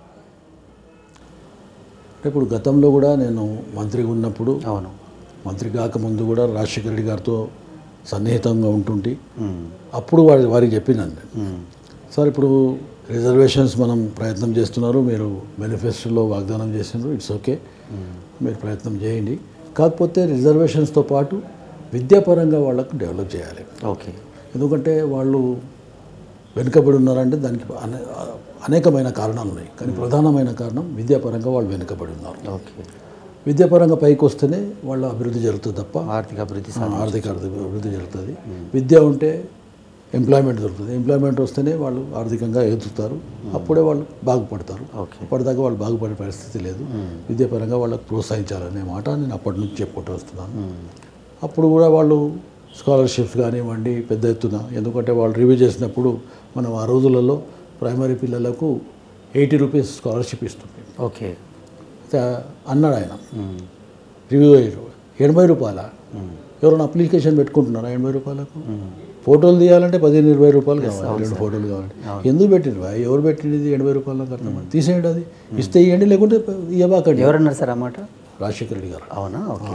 అంటే ఇప్పుడు గతంలో కూడా నేను మంత్రిగా ఉన్నప్పుడు అవును మంత్రి కాకముందు కూడా రాజశేఖర రెడ్డి గారితో సన్నిహితంగా ఉంటుంటే అప్పుడు వారి వారికి చెప్పినాను నేను సార్ ఇప్పుడు రిజర్వేషన్స్ మనం ప్రయత్నం చేస్తున్నారు మీరు మేనిఫెస్టోలో వాగ్దానం చేసినారు ఇట్స్ ఓకే మీరు ప్రయత్నం చేయండి కాకపోతే రిజర్వేషన్స్తో పాటు విద్యాపరంగా వాళ్ళకు డెవలప్ చేయాలి ఓకే ఎందుకంటే వాళ్ళు వెనుకబడి ఉన్నారంటే దానికి అనే అనేకమైన కారణాలు ఉన్నాయి కానీ ప్రధానమైన కారణం విద్యాపరంగా వాళ్ళు వెనుకబడి ఉన్నారు ఓకే విద్యాపరంగా పైకి వస్తేనే వాళ్ళ అభివృద్ధి జరుగుతుంది తప్ప ఆర్థిక అభివృద్ధి ఆ, ఆర్థిక అభివృద్ధి అభివృద్ధి జరుగుతుంది విద్య ఉంటే ఎంప్లాయ్మెంట్ దొరుకుతుంది ఎంప్లాయ్మెంట్ వస్తేనే వాళ్ళు ఆర్థికంగా ఎదుగుతారు అప్పుడే వాళ్ళు బాగుపడతారు ఓకే అప్పటిదాకా వాళ్ళు బాగుపడే పరిస్థితి లేదు విద్యాపరంగా వాళ్ళకి ప్రోత్సహించాలనే మాట నేను అప్పటి నుంచి చెప్పుకుంటూ వస్తున్నాను అప్పుడు కూడా వాళ్ళు స్కాలర్షిప్స్ కానివ్వండి పెద్ద ఎత్తున ఎందుకంటే వాళ్ళు రివ్యూ చేసినప్పుడు మనం ఆ రోజులలో ప్రైమరీ పిల్లలకు ఎయిటీ రూపీస్ స్కాలర్షిప్ ఇస్తుంది ఓకే అయితే అన్నాడు ఆయన రివ్యూ అయ్యారు ఎనభై రూపాయల ఎవరైనా అప్లికేషన్ పెట్టుకుంటున్నారా ఎనభై రూపాయలకు ఫోటోలు తీయాలంటే పదిహేను ఇరవై రూపాయలు కావాలి రెండు ఫోటోలు కావాలి ఎందుకు పెట్టిండ్రు భయ్? ఎవరు పెట్టింది ఎనభై రూపాయలకు అర్థం తీసేయండి అది ఇస్తే ఇవ్వండి లేకుంటే ఇవ్వబాకండి ఎవరన్నారు సార్ ఆ మాట రాజశేఖర రెడ్డి గారు అవునా ఓకే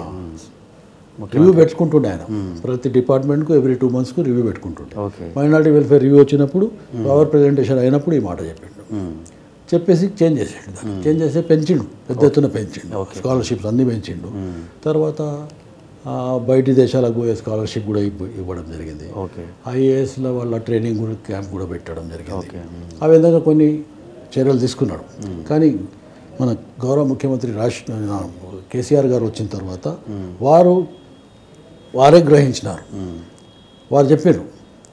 రివ్యూ పెట్టుకుంటుండే ఆయన ప్రతి డిపార్ట్మెంట్కు ఎవ్రీ టూ మంత్స్కు రివ్యూ పెట్టుకుంటుండే ఓకే మైనారిటీ వెల్ఫేర్ రివ్యూ వచ్చినప్పుడు పవర్ ప్రజెంటేషన్ అయినప్పుడు ఈ మాట చెప్పిండు చెప్పేసి చేంజ్ చేసాడు దాన్ని చేంజ్ చేసి పెంచిండు పెద్ద ఎత్తున పెంచిండు స్కాలర్షిప్స్ అన్నీ పెంచిండు తర్వాత ఆ, బయటి దేశాలకు పోయే స్కాలర్షిప్ కూడా ఇవ్వ- ఇవ్వడం జరిగింది ఓకే ఐఏఎస్ల వాళ్ళ ట్రైనింగ్ కూడా క్యాంప్ కూడా పెట్టడం జరిగింది ఆ విధంగా కొన్ని చర్యలు తీసుకున్నాడు కానీ మన గౌరవ ముఖ్యమంత్రి రాజ్ కేసీఆర్ గారు వచ్చిన తర్వాత వారు వారే గ్రహించినారు వారు చెప్పారు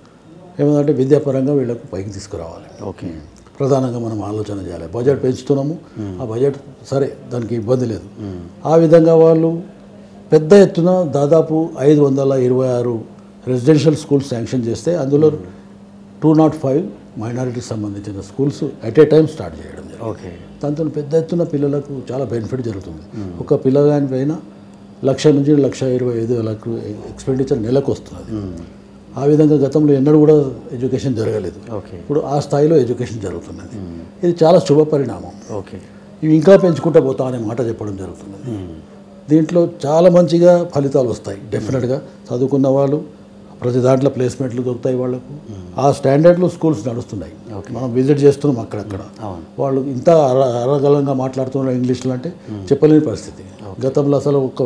ఏమంటే విద్యాపరంగా వీళ్ళకు పైకి తీసుకురావాలి ఓకే ప్రధానంగా మనం ఆలోచన చేయాలి బడ్జెట్ పెంచుతున్నాము ఆ బడ్జెట్ సరే దానికి ఇబ్బంది లేదు ఆ విధంగా వాళ్ళు పెద్ద ఎత్తున దాదాపు ఐదు వందల ఇరవై ఆరు రెసిడెన్షియల్ స్కూల్స్ శాంక్షన్ చేస్తే అందులో టూ నాట్ ఫైవ్ మైనారిటీకి సంబంధించిన schools at a time start చేయడం జరిగింది ఓకే దాంతో పెద్ద ఎత్తున పిల్లలకు చాలా బెనిఫిట్ జరుగుతుంది ఒక పిల్లగాని పైన లక్ష నుంచి లక్ష ఇరవై ఐదు వేలకు ఎక్స్పెండిచర్ నెలకు వస్తున్నది ఆ విధంగా గతంలో ఎన్నడూ కూడా ఎడ్యుకేషన్ జరగలేదు ఓకే ఇప్పుడు ఆ స్థాయిలో ఎడ్యుకేషన్ జరుగుతున్నది ఇది చాలా శుభ పరిణామం ఓకే ఇవి ఇంకా పెంచుకుంటూ పోతా అనే మాట చెప్పడం జరుగుతున్నది దీంట్లో చాలా మంచిగా ఫలితాలు వస్తాయి డెఫినెట్గా చదువుకున్న వాళ్ళు ప్రతి దాంట్లో ప్లేస్మెంట్లు దొరుకుతాయి వాళ్ళకు ఆ స్టాండర్డ్లో స్కూల్స్ నడుస్తున్నాయి మనం విజిట్ చేస్తున్నాం అక్కడక్కడ అవును వాళ్ళు ఇంత అర అరగలంగా మాట్లాడుతున్నారు ఇంగ్లీష్లో అంటే చెప్పలేని పరిస్థితి గతంలో అసలు ఒక్క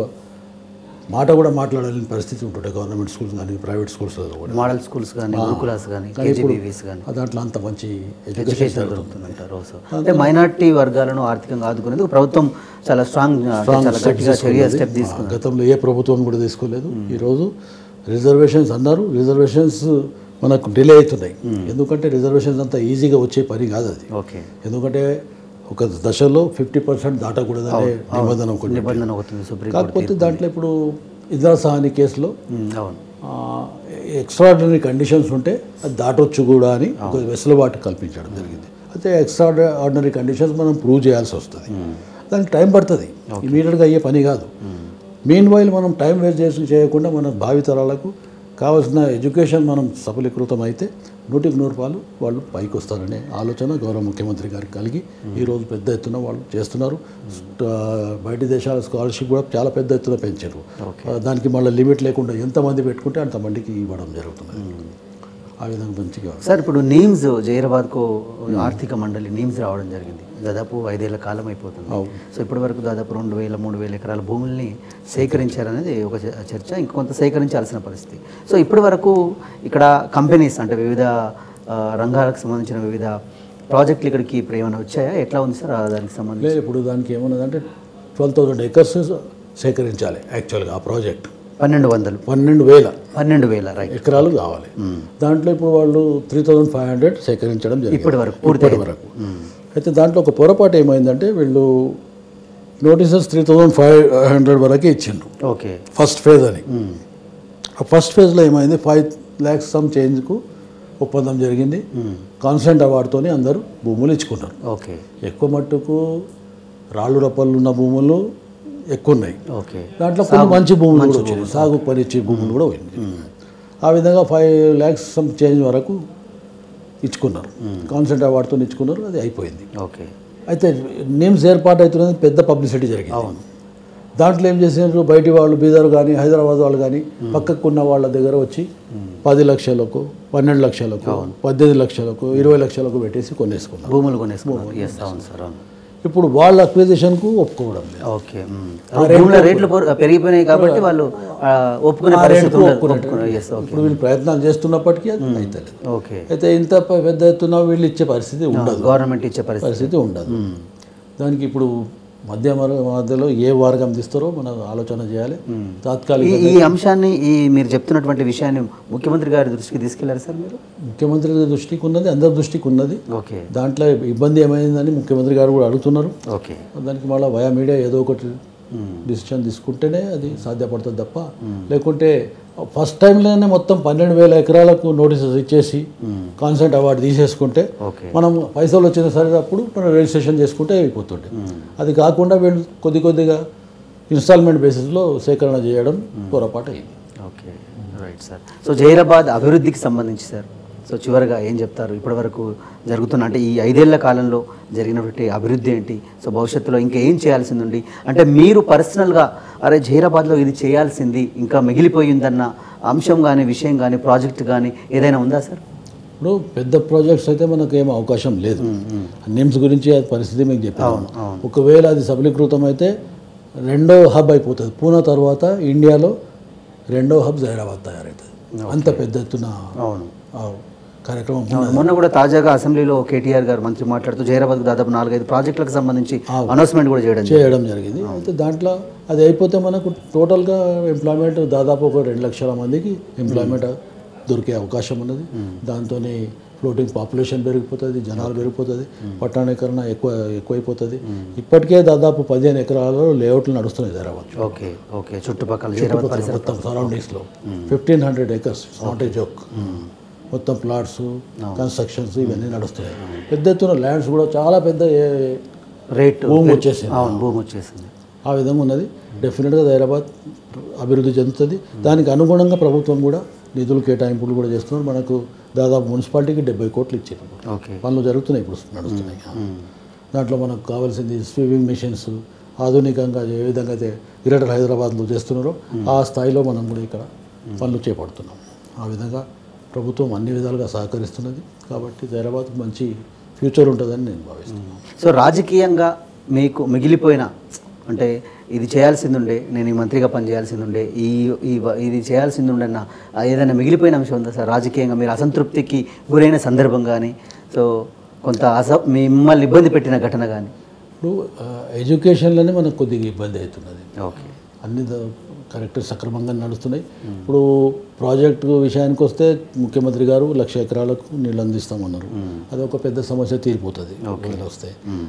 మాట కూడా మాట్లాడలేని పరిస్థితి ఉంటుండే గవర్నమెంట్ స్కూల్స్ కానీ ప్రైవేట్ స్కూల్స్లో కూడా మోడల్ స్కూల్స్ కానీ గురుకులాస్ కానీ కేజీబీవీస్ కానీ ఆ దాంట్లో అంత మంచి ఎడ్యుకేషన్ ఎడ్యుకేషన్ దొరుకుతుందంటారు సో అంటే మైనార్టీ వర్గాలను ఆర్థికంగా ఆదుకునేందుకు ప్రభుత్వం చాలా స్ట్రాంగ్ చాలా గట్టిగా చర్య స్టెప్ తీసుకుంది గతంలో ఏ ప్రభుత్వం కూడా తీసుకోలేదు ఈరోజు రిజర్వేషన్స్ అన్నారు రిజర్వేషన్స్ మనకు డిలే అవుతున్నాయి ఎందుకంటే రిజర్వేషన్స్ అంత ఈజీగా వచ్చే పని కాదు అది ఓకే ఎందుకంటే ఒక దశలో ఫిఫ్టీ పర్సెంట్ దాటకూడదనే నిబంధన ఒకటి నిబంధన అవుతుంది సుప్రీం కాకపోతే దాంట్లో ఇప్పుడు ఇందిరా సహాని కేసులో ఉమ్, అవును ఎక్స్ట్రాడినరీ కండిషన్స్ ఉంటే అది దాటొచ్చు కూడా అని ఒక వెసులుబాటు కల్పించడం జరిగింది అయితే ఎక్స్ట్రా ఆర్డినరీ కండిషన్స్ మనం ప్రూవ్ చేయాల్సి వస్తుంది దానికి టైం పడుతుంది ఇమీడియట్గా అయ్యే పని కాదు మెయిన్ వైల్ మనం టైం వేస్ట్ చేసి చేయకుండా మన భావితరాలకు కావాల్సిన ఎడ్యుకేషన్ మనం సఫలీకృతం అయితే నూటికి నూరు రూపాయలు వాళ్ళు పైకి వస్తారనే ఆలోచన గౌరవ ముఖ్యమంత్రి గారికి కలిగి ఈరోజు పెద్ద ఎత్తున వాళ్ళు చేస్తున్నారు స్ట్- బయటి దేశాల స్కాలర్షిప్ కూడా చాలా పెద్ద ఎత్తున పెంచారు ఆ, దానికి మళ్ళీ లిమిట్ లేకుండా ఎంతమంది పెట్టుకుంటే అంతమందికి ఇవ్వడం జరుగుతుంది ఆ విధంగా మంచిగా సార్ ఇప్పుడు నీమ్స్ జైరాబాద్కు ఆర్థిక మండలి నీమ్స్ రావడం జరిగింది దాదాపు ఐదేళ్ల కాలం అయిపోతుంది సో ఇప్పటి వరకు దాదాపు రెండు వేల మూడు వేల ఎకరాల భూముల్ని సేకరించారనేది ఒక చ- చర్చ ఇంకొంత సేకరించాల్సిన పరిస్థితి సో ఇప్పటి వరకు ఇక్కడ కంపెనీస్ అంటే వివిధ ఆ, రంగాలకు సంబంధించిన వివిధ ప్రాజెక్టులు ఇక్కడికి ఇప్పుడు ఏమైనా వచ్చాయా ఎట్లా ఉంది సార్ ఆ దానికి సంబంధించి లేదు ఇప్పుడు దానికి ఏమన్నదంటే ట్వెల్వ్ థౌసండ్ ఎకర్స్ సేకరించాలి యాక్చువల్గా ఆ ప్రాజెక్ట్ పన్నెండు వందలు పన్నెండు వేల పన్నెండు వేల రైట్ ఎకరాలు కావాలి దాంట్లో ఇప్పుడు వాళ్ళు త్రీ థౌజండ్ ఫైవ్ హండ్రెడ్ సేకరించడం జరిగింది ఇప్పటి వరకు పూర్తి ఇప్పటి వరకు అయితే దాంట్లో ఒక పొరపాటు ఏమైందంటే వీళ్ళు notices three thousand five hundred వరకే ఇచ్చిండ్రు ఓకే ఫస్ట్ ఫేజ్ అని ఆ ఫస్ట్ ఫేజ్లో ఏమైంది ఫైవ్ ల్యాక్స్ సమ్ చేంజ్కు ఒప్పందం జరిగింది కాన్స్టెంట్ అవార్డుతోని అందరూ భూములు ఇచ్చుకున్నారు ఓకే ఎక్కువ మట్టుకు రాళ్ళు రప్పలు ఉన్న భూములు ఎక్కువ ఉన్నాయి ఓకే దాంట్లో కొన్ని మంచి భూములు కూడా వచ్చినాయి సాగు పరిచే భూములు కూడా పోయింది ఆ విధంగా ఫైవ్ ల్యాక్స్ సమ్ చేంజ్ వరకు ఇచ్చుకున్నారు కాన్సెంట్ అవార్డుతో ఇచ్చుకున్నారు అది అయిపోయింది ఓకే అయితే నేమ్స్ ఏర్పాటు అవుతున్నది పెద్ద పబ్లిసిటీ జరిగింది దాంట్లో ఏం చేసినారు బయటి వాళ్ళు బీదర్ కానీ హైదరాబాద్ వాళ్ళు కానీ పక్కకు ఉన్న వాళ్ళ దగ్గర వచ్చి పది లక్షలకు పన్నెండు లక్షలకు పద్దెనిమిది లక్షలకు ఇరవై లక్షలకు పెట్టేసి కొనేసుకున్నారు భూములు కొనేసుకున్నారు ఎస్ అవును సార్ అవును ఇప్పుడు వాళ్ళ అక్విజిషన్కు ఒప్పుకోవడం లేదు ఓకే మ్మ్. భూముల రేట్లు పొర- పెరిగిపోయినాయి కాబట్టి వాళ్ళు ఆ, ఒప్పుకునే పరిస్థితి ఉండదు. ఒప్పుకున్నారు. Yes, ఓకే ఇప్పుడు వీళ్ళు ప్రయత్నాలు చేస్తున్నప్పటికీ అది అవుతలేదు ఓకే అయితే ఇంత ప- పెద్ద ఎత్తున వీళ్ళు ఇచ్చే పరిస్థితి ఉండదు గవర్నమెంట్ ఇచ్చే పరిస్థితి పరిస్థితి ఉండదు దానికి ఇప్పుడు మధ్య మర- మధ్యలో ఏ మార్గం తీస్తారో మనం ఆలోచన చేయాలి తాత్కాలిక ఈ ఈ అంశాన్ని ఈ మీరు చెప్తున్నటువంటి విషయాన్ని ముఖ్యమంత్రి గారి దృష్టికి తీసుకెళ్లారు సార్ మీరు ముఖ్యమంత్రి దృష్టికి ఉన్నది అందరి దృష్టికి ఉన్నది ఓకే దాంట్లో ఇబ్బంది ఏమైందని ముఖ్యమంత్రి గారు కూడా అడుగుతున్నారు ఓకే దానికి మళ్ళీ వయా మీడియా ఏదో ఒకటి డిసిషన్ తీసుకుంటేనే అది సాధ్యపడుతుంది తప్ప లేకుంటే ఫస్ట్ టైంలోనే మొత్తం పన్నెండు వేల ఎకరాలకు నోటీసెస్ ఇచ్చేసి కాన్సెంట్ అవార్డు తీసేసుకుంటే ఓకే మనం పైసలు వచ్చిన సరే అప్పుడు మనం రిజిస్ట్రేషన్ చేసుకుంటే అయిపోతుండే అది కాకుండా వీళ్ళు కొద్ది కొద్దిగా ఇన్స్టాల్మెంట్ బేసిస్లో సేకరణ చేయడం పొరపాటు అయింది okay right sir so Zaheerabad అభివృద్ధికి సంబంధించి సార్ సో చివరిగా ఏం చెప్తారు ఇప్పటివరకు జరుగుతున్న అంటే ఈ ఐదేళ్ల కాలంలో జరిగినటువంటి అభివృద్ధి ఏంటి సో భవిష్యత్తులో ఇంకా ఏం చేయాల్సింది ఉంది అంటే మీరు పర్సనల్గా అరే జైరాబాద్లో ఇది చేయాల్సింది ఇంకా మిగిలిపోయిందన్న అంశం కానీ విషయం కానీ ప్రాజెక్ట్ కానీ ఏదైనా ఉందా సార్ ఇప్పుడు పెద్ద ప్రాజెక్ట్స్ అయితే మనకు ఏం అవకాశం లేదు నిమ్స్ గురించి అది పరిస్థితి మీకు చెప్పాను ఒకవేళ అది సఫలీకృతం అయితే రెండో హబ్ అయిపోతుంది పూనా తర్వాత ఇండియాలో రెండో హబ్ హైదరాబాద్ తయారవుతుంది అంత పెద్ద ఎత్తున అవును ఆ కార్యక్రమం మొన్న కూడా తాజాగా అసెంబ్లీలో కేటీఆర్ గారు మంత్రి మాట్లాడుతూ జైరాబాద్కు దాదాపు నాలుగైదు ప్రాజెక్టులకు సంబంధించి అనౌన్స్మెంట్ కూడా చేయడం జరిగింది. చేయడం జరిగింది అయితే దాంట్లో అది అయిపోతే మనకు టోటల్గా ఎంప్లాయ్మెంట్ దాదాపు ఒక రెండు లక్షల మందికి ఎంప్లాయ్మెంట్ దొరికే అవకాశం ఉన్నది దాంతో ఫ్లోటింగ్ పాపులేషన్ పెరిగిపోతుంది జనాలు పెరిగిపోతుంది పట్టణీకరణ ఎక్కువ ఎక్కువైపోతుంది ఇప్పటికే దాదాపు పదిహేను ఎకరాలలో లేఅవుట్లు నడుస్తున్నాయి హైదరాబాద్ ఓకే ఓకే చుట్టుపక్కల జైరాబాద్ పరిసర మొత్తం సరౌండింగ్స్లో fifteen hundred acres not a joke మొత్తం ప్లాట్స్ కన్స్ట్రక్షన్స్ ఇవన్నీ నడుస్తున్నాయి పెద్ద ఎత్తున ల్యాండ్స్ కూడా చాలా పెద్ద ఏ- రేట్ భూమి వచ్చేసింది అవును భూమి వచ్చేసింది ఆ విధంగా ఉన్నది డెఫినెట్గా హైదరాబాద్ అభివృద్ధి చెందుతుంది దానికి అనుగుణంగా ప్రభుత్వం కూడా నిధులు కేటాయింపులు కూడా చేస్తున్నారు మనకు దాదాపు మున్సిపాలిటీకి డెబ్బై కోట్లు ఇచ్చారు ఓకే పనులు జరుగుతున్నాయి ఇప్పుడు నడుస్తున్నాయి దాంట్లో మనకు కావాల్సింది స్విమ్మింగ్ మిషన్స్ ఆధునికంగా ఏ విధంగా అయితే గ్రేటర్ హైదరాబాద్లో చేస్తున్నారో ఆ స్థాయిలో మనం కూడా ఇక్కడ పనులు చేపడుతున్నాం ఆ విధంగా ప్రభుత్వం అన్ని విధాలుగా సహకరిస్తున్నది కాబట్టి హైదరాబాద్ మంచి ఫ్యూచర్ ఉంటుందని నేను భావిస్తున్నాను సో రాజకీయంగా మీకు మిగిలిపోయిన అంటే ఇది చేయాల్సింది ఉండే నేను ఈ మంత్రిగా పనిచేయాల్సింది ఉండే ఈ ఈ వ- ఇది చేయాల్సింది ఉండే అన్న ఆ ఏదైనా మిగిలిపోయిన అంశం ఉందా సార్ రాజకీయంగా మీరు అసంతృప్తికి గురైన సందర్భం కానీ సో కొంత అస మిమ్మల్ని ఇబ్బంది పెట్టిన ఘటన కానీ ఇప్పుడు ఆ, ఎడ్యుకేషన్లోనే మనకు కొద్దిగా ఇబ్బంది అవుతున్నది ఓకే అన్ని ద- కరెక్ట్ సక్రమంగా నడుస్తున్నాయి ఇప్పుడు ప్రాజెక్టు విషయానికి వస్తే ముఖ్యమంత్రి గారు లక్ష ఎకరాలకు నీళ్ళు అందిస్తామన్నారు అది ఒక పెద్ద సమస్య తీరిపోతుంది ఒకవేళ వస్తే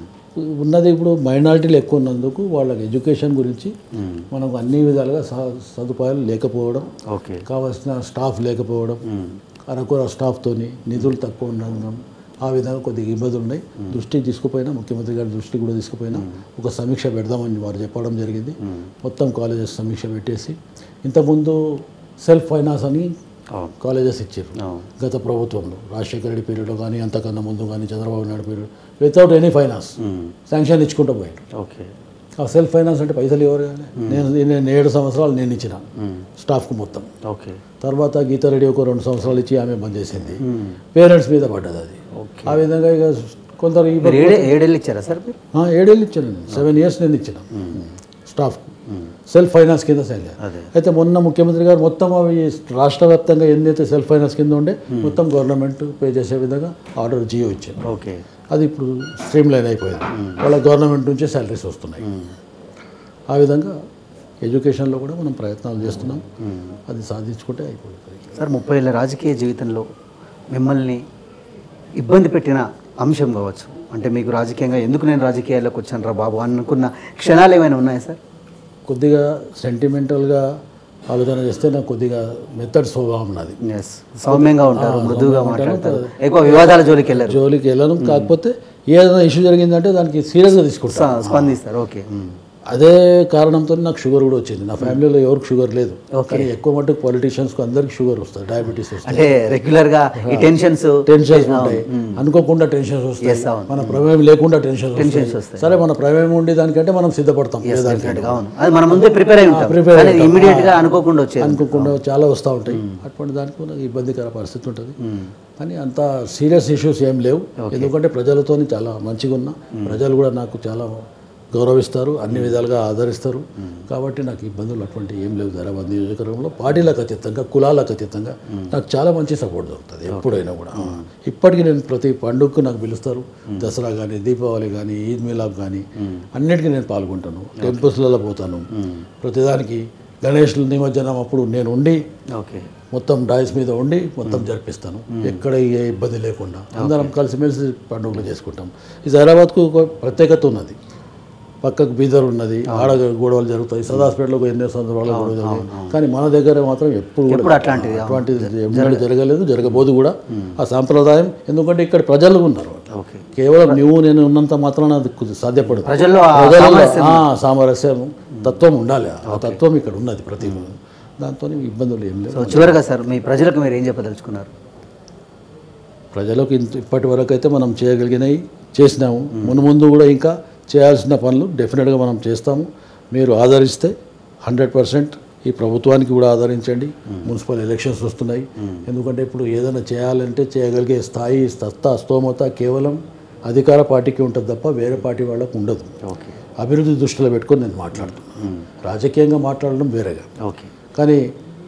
ఉన్నది ఇప్పుడు మైనారిటీలు ఎక్కువ ఉన్నందుకు వాళ్ళకి ఎడ్యుకేషన్ గురించి మనకు అన్ని విధాలుగా స- సదుపాయాలు లేకపోవడం ఓకే కావాల్సిన స్టాఫ్ లేకపోవడం అరకొర స్టాఫ్తోని నిధులు తక్కువ ఉండడం ఆ విధంగా కొద్దిగా ఇబ్బందులు ఉన్నాయి దృష్టికి తీసుకుపోయినా ముఖ్యమంత్రి గారి దృష్టికి కూడా తీసుకుపోయినా ఒక సమీక్ష పెడదామని వారు చెప్పడం జరిగింది మొత్తం కాలేజెస్ సమీక్ష పెట్టేసి ఇంతకుముందు సెల్ఫ్ ఫైనాన్స్ అని అవును కాలేజెస్ ఇచ్చారు అవును గత ప్రభుత్వంలో రాజశేఖర రెడ్డి పీరియడ్లో కానీ అంతకన్నా ముందు కానీ Chandrababu Naidu period without any finance sanction ఇచ్చుకుంటూ పోయాడు ఓకే ఆ సెల్ఫ్ ఫైనాన్స్ అంటే పైసలు ఎవరు కానీ నేను నేను ఏడు సంవత్సరాలు నేను ఇచ్చిన స్టాఫ్కి మొత్తం ఓకే తర్వాత గీతారెడ్డి ఒక రెండు సంవత్సరాలు ఇచ్చి ఆమె బంద్ చేసింది పేరెంట్స్ మీద పడ్డది అది ఓకే ఆ విధంగా ఇక కొందరు ఈ మీరు ఏడే ఏడేళ్ళు ఇచ్చారా సార్ మీరు ఆ, ఏడేళ్ళు ఇచ్చాను నేను సెవెన్ ఇయర్స్ నేను ఇచ్చిన స్టాఫ్ సెల్ఫ్ ఫైనాన్స్ కింద సైన్ అదే అయితే మొన్న ముఖ్యమంత్రి గారు మొత్తం అవి రాష్ట్ర వ్యాప్తంగా ఎన్నైతే సెల్ఫ్ ఫైనాన్స్ కింద ఉండే మొత్తం గవర్నమెంట్ పే చేసే విధంగా ఆర్డర్ జియో ఇచ్చారు ఓకే అది ఇప్పుడు స్ట్రీమ్ లైన్ అయిపోయింది వాళ్ళ గవర్నమెంట్ నుంచే శాలరీస్ వస్తున్నాయి ఆ విధంగా ఎడ్యుకేషన్లో కూడా మనం ప్రయత్నాలు చేస్తున్నాం అది సాధించుకుంటే అయిపోతుంది సార్ ముప్పై ఏళ్ళ రాజకీయ జీవితంలో మిమ్మల్ని ఇబ్బంది పెట్టిన అంశం కావచ్చు అంటే మీకు రాజకీయంగా ఎందుకు నేను రాజకీయాల్లోకి వచ్చాను రా బాబు అనుకున్న క్షణాలు ఏమైనా ఉన్నాయా సార్ కొద్దిగా సెంటిమెంటల్గా ఆలోచన చేస్తే నాకు కొద్దిగా మెథడ్ స్వభావం నాది ఎస్ సౌమ్యంగా ఉంటారు మృదువుగా మాట్లాడతారు ఎక్కువ వివాదాల జోలికి వెళ్ళారు జోలికి వెళ్ళను కాకపోతే ఏదైనా ఇష్యూ జరిగిందంటే దానికి సీరియస్గా తీసుకుంటాను స్ప- స్పందిస్తారు ఓకే అదే కారణంతో నాకు షుగర్ కూడా వచ్చింది నా ఫ్యామిలీలో ఎవరికి షుగర్ లేదు కానీ ఎక్కువ మటుకు పొలిటీషియన్స్కి అందరికి షుగర్ వస్తుంది డయాబెటీస్ వస్తుంది అంటే రెగ్యులర్ గా ఈ టెన్షన్స్ టెన్షన్స్ ఉంటాయి అనుకోకుండా టెన్షన్స్ వస్తాయి ఎస్ అవును మన ప్రమేయం లేకుండా టెన్షన్స్ టెన్షన్స్ వస్తాయి వస్తాయి సరే మన ప్రమేయం ఉండే దానికంటే మనం సిద్ధపడతాం ఏ దానికంటే అవును అది మనం ముందే ప్రిపేర్ అయి ఉంటాం prepare కానీ ఇమీడియట్ గా అనుకోకుండా వచ్చేది అనుకోకుండా చాలా వస్తూ ఉంటాయి అటువంటి దానికి కూడా ఇబ్బందికర పరిస్థితి ఉంటుంది కానీ అంత సీరియస్ ఇష్యూస్ ఏం లేవు ఎందుకంటే ప్రజలతో చాలా మంచిగా ఉన్నా ప్రజలు కూడా నాకు చాలా గౌరవిస్తారు అన్ని విధాలుగా ఆదరిస్తారు కాబట్టి నాకు ఇబ్బందులు అటువంటి ఏం లేవు హైదరాబాద్ నియోజకవర్గంలో పార్టీలకు అతీతంగా కులాలకు అతీతంగా నాకు చాలా మంచి సపోర్ట్ దొరుకుతుంది ఎప్పుడైనా కూడా ఇప్పటికీ నేను ప్రతి పండుగకు నాకు పిలుస్తారు దసరా కానీ దీపావళి కానీ ఈద్ మిలాబ్ కానీ అన్నిటికీ నేను పాల్గొంటాను టెంపుల్స్లలో పోతాను ప్రతిదానికి గణేష్ నిమజ్జనం అప్పుడు నేను ఉండి ఓకే మొత్తం డాయిస్ మీద ఉండి మొత్తం జరిపిస్తాను ఎక్కడ ఏ ఇబ్బంది లేకుండా అందరం కలిసిమెలిసి పండుగలు చేసుకుంటాం ఈ హైదరాబాద్కు ఒక ప్రత్యేకత ఉన్నది పక్కకు బీదర్ ఉన్నది ఆడ గొడవలు జరుగుతాయి సదాస్పేటలో ఒక ఎన్నో సందర్భాలు గొడవలు జరుగుతాయి కానీ మన దగ్గర మాత్రం ఎప్పుడు కూడా ఇప్పుడు అట్లాంటిది అటువంటిది ఎన్నడూ జరగలేదు జరగబోదు కూడా ఆ సాంప్రదాయం ఎందుకంటే ఇక్కడ ప్రజలు ఉన్నారు ఓకే కేవలం నువ్వు నేను ఉన్నంత మాత్రాన అది కొద్ది సాధ్యపడదు ప్రజల్లో ఆ ప్రజలలో ఆ, సామరస్యం తత్వం ఉండాలి ఆ తత్వం ఇక్కడ ఉన్నది ప్రతి దాంతో ఇబ్బందులు ఏం లేవు సో చివరిగా సార్ మీ ప్రజలకు మీరు ఏం చెప్పదలుచుకున్నారు ప్రజలకు ఇంత ఇప్పటి వరకు అయితే మనం చేయగలిగినవి చేసినాము మును ముందు కూడా ఇంకా చేయాల్సిన పనులు డెఫినెట్గా మనం చేస్తాము మీరు ఆదరిస్తే హండ్రెడ్ పర్సెంట్ ఈ ప్రభుత్వానికి కూడా ఆదరించండి మున్సిపల్ ఎలక్షన్స్ వస్తున్నాయి ఎందుకంటే ఇప్పుడు ఏదైనా చేయాలంటే చేయగలిగే స్థాయి సత్తా స్తోమత కేవలం అధికార పార్టీకి ఉంటుంది తప్ప వేరే పార్టీ వాళ్ళకు ఉండదు ఓకే అభివృద్ధి దృష్టిలో పెట్టుకొని నేను మాట్లాడుతున్నాను రాజకీయంగా మాట్లాడడం వేరేగా ఓకే కానీ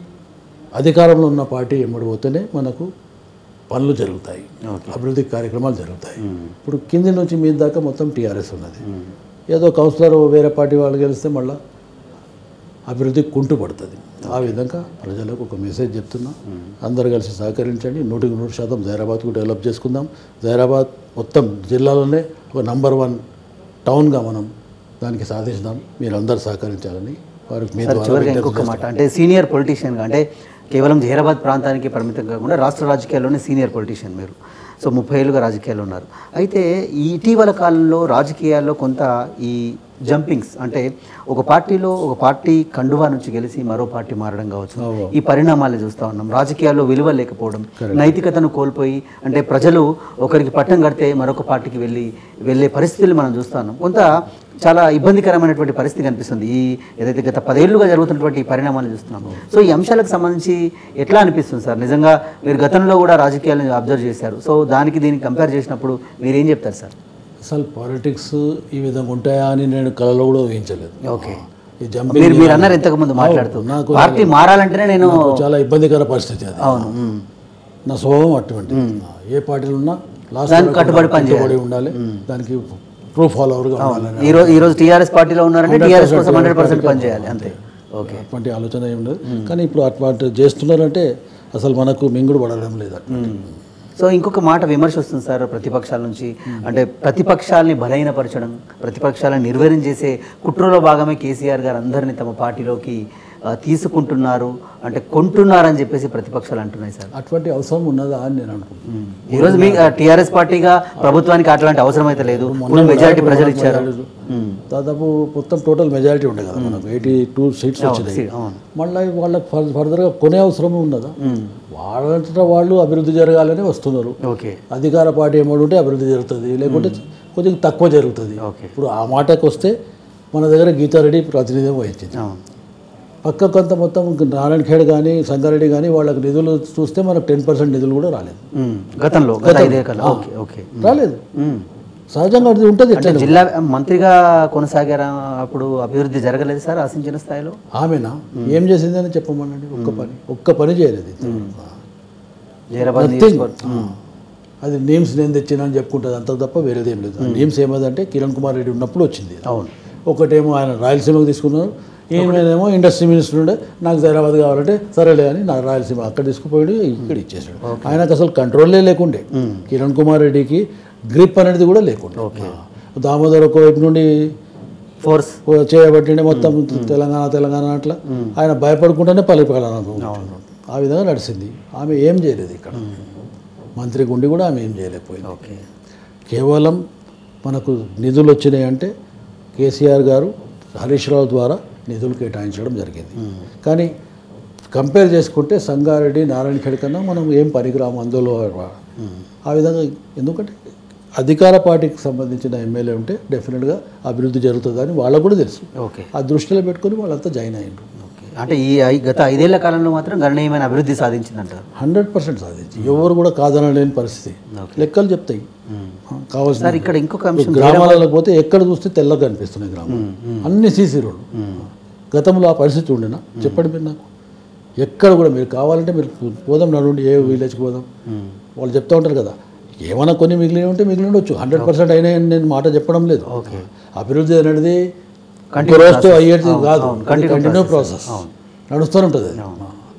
అధికారంలో ఉన్న పార్టీ ఎమ్మడి పోతేనే మనకు పనులు జరుగుతాయి అభివృద్ధి కార్యక్రమాలు జరుగుతాయి ఇప్పుడు కింది నుంచి మీద దాకా మొత్తం టీఆర్ఎస్ ఉన్నది ఏదో కౌన్సిలర్ వేరే పార్టీ వాళ్ళు గెలిస్తే మళ్ళీ అభివృద్ధి కుంటు పడుతుంది ఆ విధంగా ప్రజలకు ఒక మెసేజ్ చెప్తున్నా అందరు కలిసి సహకరించండి నూటికి నూరు శాతం జైరాబాద్కు డెవలప్ చేసుకుందాం జైరాబాద్ మొత్తం జిల్లాలోనే ఒక నంబర్ వన్ టౌన్గా మనం దానికి సాధించుదాం మీరు అందరు సహకరించాలని వారికి మీ ద్వారా చివరిగా ఇంకొక మాట అంటే సీనియర్ పొలిటీషియన్గా అంటే కేవలం జహీరాబాద్ ప్రాంతానికి పరిమితం కాకుండా రాష్ట్ర రాజకీయాల్లోనే సీనియర్ పొలిటీషియన్ మీరు సో ముప్పై ఏళ్ళుగా రాజకీయాల్లో ఉన్నారు అయితే ఈ ఇటీవల కాలంలో రాజకీయాల్లో కొంత ఈ జంపింగ్స్ అంటే ఒక పార్టీలో ఒక పార్టీ కండువా నుంచి గెలిచి మరో పార్టీ మారడం కావచ్చు ఈ పరిణామాలు చూస్తూ ఉన్నాం రాజకీయాల్లో విలువ లేకపోవడం నైతికతను కోల్పోయి అంటే ప్రజలు ఒకరికి పట్టం కడితే మరొక పార్టీకి వెళ్ళి వెళ్ళే పరిస్థితులు మనం చూస్తా ఉన్నాం కొంత చాలా ఇబ్బందికరమైనటువంటి పరిస్థితి కనిపిస్తుంది ఈ ఏదైతే గత పదేళ్లుగా జరుగుతున్నటువంటి ఈ పరిణామాలు చూస్తున్నాం సో ఈ అంశాలకు సంబంధించి ఎట్లా అనిపిస్తుంది సార్ నిజంగా మీరు గతంలో కూడా రాజకీయాలను అబ్జర్వ్ చేశారు సో దానికి దీనికి కంపేర్ చేసినప్పుడు మీరు ఏం చెప్తారు సార్ అసలు పాలిటిక్స్ ఈ విధంగా ఉంటాయా అని నేను కళలో కూడా ఊహించలేదు ఓకే ఈ జంపింగ్ మీరు మీరు అన్నారు ఇంతకు ముందు మాట్లాడుతూ నాకు పార్టీ మారాలంటేనే నేను చాలా ఇబ్బందికర పరిస్థితి అది అవును మ్. నా స్వభావం అటువంటి ఏ పార్టీలు ఉన్నా లాస్ట్ దానికి కట్టుబడి పని కట్టుబడి ఉండాలి దానికి ట్రూ ఫాలోవర్గా ఉండాలని ఈ రోజు ఈ రోజు టీఆర్ఎస్ పార్టీలో ఉన్నారంటే టీఆర్ఎస్ కోసం హండ్రెడ్ పర్సెంట్ పనిచేయాలి అంతే ఓకే అటువంటి ఆలోచన ఏం లేదు కానీ ఇప్పుడు అటువంటి చేస్తున్నారంటే అసలు మనకు మింగుడు పడడం లేదు అటువంటి. సో ఇంకొక మాట విమర్శ వస్తుంది సార్ ప్రతిపక్షాల నుంచి అంటే ప్రతిపక్షాలని బలహీనపరచడం ప్రతిపక్షాలను నిర్వీర్యం చేసే కుట్రలో భాగమే కేసీఆర్ గారు అందరినీ తమ పార్టీలోకి ఆ, తీసుకుంటున్నారు అంటే కొంటున్నారని చెప్పేసి ప్రతిపక్షాలు అంటున్నాయి సార్ అటువంటి అవసరం ఉన్నదా అని నేను అనుకుంటున్నాను ఈరోజు మీ టీఆర్ఎస్ పార్టీగా ప్రభుత్వానికి అట్లాంటి అవసరం అయితే లేదు ఫుల్ మెజారిటీ ప్రజలు ఇచ్చారు ఉమ్. దాదాపు మొత్తం టోటల్ మెజారిటీ ఉండే కదా మనకు ఎయిటీ టూ సీట్స్ వచ్చినాయి అవును. మళ్ళీ వాళ్ళకి ఫర్- ఫర్దర్గా కొనే అవసరం ఉన్నదా వాళ్ళంతటా వాళ్ళు అభివృద్ధి జరగాలని వస్తున్నారు ఓకే అధికార పార్టీ ఏమో ఉంటే అభివృద్ధి జరుగుతుంది లేకుంటే కొద్దిగా తక్కువ జరుగుతుంది ఓకే. ఇప్పుడు ఆ మాటకు వస్తే మన దగ్గర గీతారెడ్డి ప్రాతినిధ్యం వహించింది అవును పక్క కొంత మొత్తం నారాయణ ఖేడ్ కానీ సంగారెడ్డి కానీ వాళ్ళకి నిధులు చూస్తే మనకు టెన్ పర్సెంట్ నిధులు కూడా రాలేదు ఉమ్. గతంలో గత ఐదే కాలం ఓకే ఓకే రాలేదు ఉమ్. సహజంగా అది ఉంటుంది అంటే ఎట్లా జిల్లా మంత్రిగా కొనసాగారా అప్పుడు అభివృద్ధి జరగలేదు సార్ ఆశించిన స్థాయిలో ఆమెనా ఏం చేసిందని చెప్పమనండి ఒక్క పని ఒక్క పని చేయలేదు జైరాబాద్ Nothing. నియోజకవర్గం అది నేమ్స్ నేను తెచ్చినా అని చెప్పుకుంటుంది అంత తప్ప వేరేది ఏం లేదు నేమ్స్ ఏమదంటే కిరణ్ కుమార్ రెడ్డి ఉన్నప్పుడు వచ్చింది అవును ఒకటేమో ఆయన రాయలసీమకు తీసుకున్నారు ఈయనేమో ఇండస్ట్రీ మినిస్టర్ ఉండే నాకు హైదరాబాద్ కావాలంటే సరేలే అని నా రాయలసీమ అక్కడ తీసుకుపోయాడు ఇక్కడ ఇచ్చేసాడు ఆయనకు అసలు కంట్రోలే లేకుండే కిరణ్ కుమార్ రెడ్డికి గ్రిప్ అనేది కూడా లేకుండే దామోదర్ ఒకవైపు నుండి ఫోర్స్ చేయబట్టిండే మొత్తం తెలంగాణ తెలంగాణ అట్లా ఆయన భయపడుకుంటూనే పలిపాలనుకుంటున్నాడు ఆ విధంగా నడిచింది ఆమె ఏం చేయలేదు ఇక్కడ మంత్రి గుండి కూడా ఆమె ఏం చేయలేకపోయింది ఓకే కేవలం మనకు నిధులు వచ్చినాయి అంటే కేసీఆర్ గారు హరీష్ రావు ద్వారా నిధులు కేటాయించడం జరిగింది కానీ కంపేర్ చేసుకుంటే సంగారెడ్డి నారాయణ ఖేడ్ కన్నా మనం ఏం పనికిరాము అందులో ఆ విధంగా ఎందుకంటే అధికార పార్టీకి సంబంధించిన ఎమ్మెల్యే ఉంటే డెఫినెట్గా అభివృద్ధి జరుగుతుందని వాళ్ళకు కూడా తెలుసు ఓకే ఆ దృష్టిలో పెట్టుకొని వాళ్ళంతా జాయిన్ అయ్యారు ఓకే అంటే ఈ ఐ- గత ఐదేళ్ల కాలంలో మాత్రం గణనీయమైన అభివృద్ధి సాధించిందంటారు హండ్రెడ్ పర్సెంట్ సాధించి ఎవరు కూడా కాదనలేని పరిస్థితి లెక్కలు చెప్తాయి కావాల్సిన సార్ ఇక్కడ ఇంకొక అంశం గ్రామాలకు పోతే ఎక్కడ చూస్తే తెల్లగా కనిపిస్తున్నాయి గ్రామాలు అన్ని సీసీ రోడ్లు గతంలో ఆ పరిస్థితి ఉండేనా చెప్పండి మీరు నాకు ఎక్కడ కూడా మీరు కావాలంటే మీరు పోదాం నడుండి ఏ విలేజ్కి పోదాం వాళ్ళు చెప్తా ఉంటారు కదా ఏమైనా కొన్ని మిగిలి ఉంటే మిగిలి ఉండొచ్చు హండ్రెడ్ పర్సెంట్ అయినాయని నేను మాట చెప్పడం లేదు ఓకే అభివృద్ధి అనేది Continue ఒక రోజుతో process. అయ్యేది అవును, కాదు అవును, continue కంటిన్యూ process. ప్రాసెస్ నడుస్తూనే ఉంటుంది అది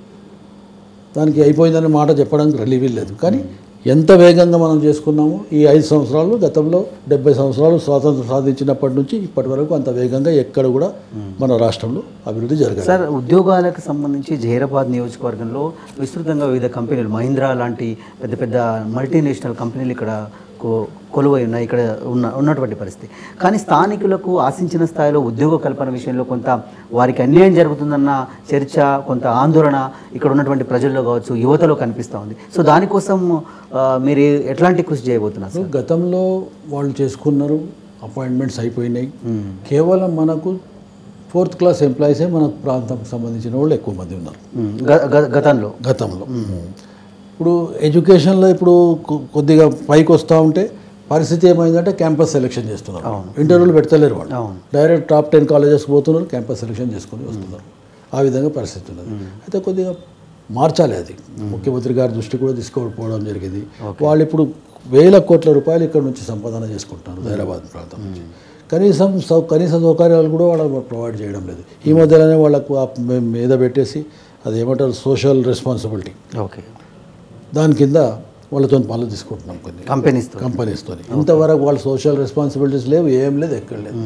దానికి అయిపోయిందనే మాట చెప్పడానికి రెలీ లేదు కానీ ఎంత వేగంగా మనం చేసుకున్నామో ఈ ఐదు సంవత్సరాలు గతంలో డెబ్బై సంవత్సరాలు స్వాతంత్రం సాధించినప్పటి నుంచి ఇప్పటి వరకు అంత వేగంగా ఎక్కడ కూడా మన రాష్ట్రంలో అభివృద్ధి జరగాలి సార్ ఉద్యోగాలకు సంబంధించి జహీరాబాద్ నియోజకవర్గంలో విస్తృతంగా వివిధ కంపెనీలు మహీంద్రా లాంటి పెద్ద పెద్ద మల్టీనేషనల్ కంపెనీలు ఇక్కడ కొ- కొలువై ఉన్నాయి ఇక్కడ ఉన్న ఉన్నటువంటి పరిస్థితి కానీ స్థానికులకు ఆశించిన స్థాయిలో ఉద్యోగ కల్పన విషయంలో కొంత వారికి అన్యాయం జరుగుతుందన్న చర్చ కొంత ఆందోళన ఇక్కడ ఉన్నటువంటి ప్రజల్లో కావచ్చు యువతలో కనిపిస్తూ ఉంది సో దానికోసం ఆ, మీరు ఎట్లాంటి కృషి చేయబోతున్నారు సార్ గతంలో వాళ్ళు చేసుకున్నారు అపాయింట్మెంట్స్ అయిపోయినాయి కేవలం మనకు ఫోర్త్ క్లాస్ ఎంప్లాయీసే మన ప్రాంతంకి సంబంధించిన వాళ్ళు ఎక్కువ మంది ఉన్నారు ఉమ్, గ- గ- గతంలో గతంలో ఇప్పుడు ఎడ్యుకేషన్లో ఇప్పుడు కొ- కొద్దిగా పైకి వస్తూ ఉంటే పరిస్థితి ఏమైందంటే క్యాంపస్ సెలెక్షన్ చేస్తున్నారు ఇంటర్వ్యూలు పెడతలేరు వాళ్ళు అవును. డైరెక్ట్ టాప్ టెన్ కాలేజెస్కి పోతున్నారు క్యాంపస్ సెలెక్షన్ చేసుకొని వస్తున్నారు ఆ విధంగా పరిస్థితి ఉన్నది అయితే కొద్దిగా మార్చాలి అది ముఖ్యమంత్రి గారి దృష్టి కూడా తీసుకోకపోవడం జరిగింది వాళ్ళు ఇప్పుడు వేల కోట్ల రూపాయలు ఇక్కడ నుంచి సంపాదన చేసుకుంటున్నారు హైదరాబాద్ ప్రాంతం నుంచి కనీసం సౌ కనీస సౌకర్యాలు కూడా వాళ్ళకు ప్రొవైడ్ చేయడం లేదు ఈ మధ్యలోనే వాళ్ళకు ఆ మే- మీద పెట్టేసి అది ఏమంటారు సోషల్ రెస్పాన్సిబిలిటీ ఓకే దాని కింద వాళ్ళతో పనులు తీసుకుంటున్నాం కొన్ని కంపెనీస్తో కంపెనీస్తో ఇంతవరకు వాళ్ళ సోషల్ రెస్పాన్సిబిలిటీస్ లేవు ఏం లేదు ఎక్కడ లేదు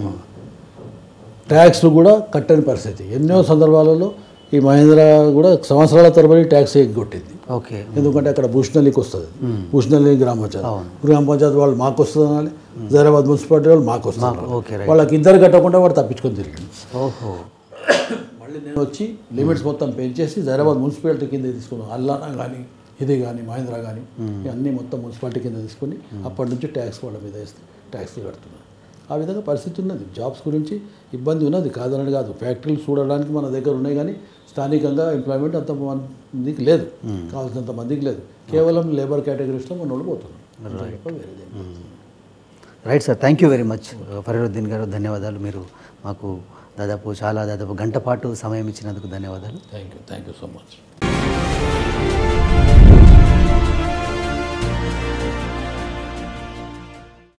ట్యాక్స్లు కూడా కట్టని పరిస్థితి ఎన్నో సందర్భాలలో ఈ మహేంద్ర కూడా సంవత్సరాల తరబడి ట్యాక్స్ ఎగ్గొట్టింది ఓకే ఎందుకంటే అక్కడ భూషణలికి వస్తుంది భూషణలి గ్రామ పంచాయత్ గ్రామ పంచాయతీ వాళ్ళు మాకు వస్తుంది అనాలి హైదరాబాద్ మున్సిపాలిటీ వాళ్ళు మాకు వస్తుంది ఓకే రైట్ వాళ్ళకి ఇద్దరు కట్టకుండా వాడు తప్పించుకొని తిరిగింది ఓహో మళ్ళీ నేను వచ్చి లిమిట్స్ మొత్తం పెంచేసి హైదరాబాద్ మున్సిపాలిటీ కింద తీసుకున్నాను అల్లానా కానీ ఇది కానీ మహేంద్ర కానీ ఇవన్నీ మొత్తం మున్సిపాలిటీ కింద తీసుకొని అప్పటి నుంచి ట్యాక్స్ వాళ్ళ మీద వేస్తే ట్యాక్స్లు కడుతున్నాను ఆ విధంగా పరిస్థితి ఉన్నది జాబ్స్ గురించి ఇబ్బంది ఉన్నది కాదనని కాదు ఫ్యాక్టరీలు చూడడానికి మన దగ్గర ఉన్నాయి కానీ స్థానికంగా ఎంప్లాయ్మెంట్ అంత మందికి లేదు కావాల్సినంత మందికి లేదు కేవలం లేబర్ కేటగిరీస్లో మన వాళ్ళు పోతున్నారు అంతే తప్ప వేరేదేం లేదు. Right sir thank you very much Fariruddin గారు ధన్యవాదాలు మీరు మాకు దాదాపు చాలా దాదాపు గంట పాటు సమయం ఇచ్చినందుకు ధన్యవాదాలు thank you thank you so much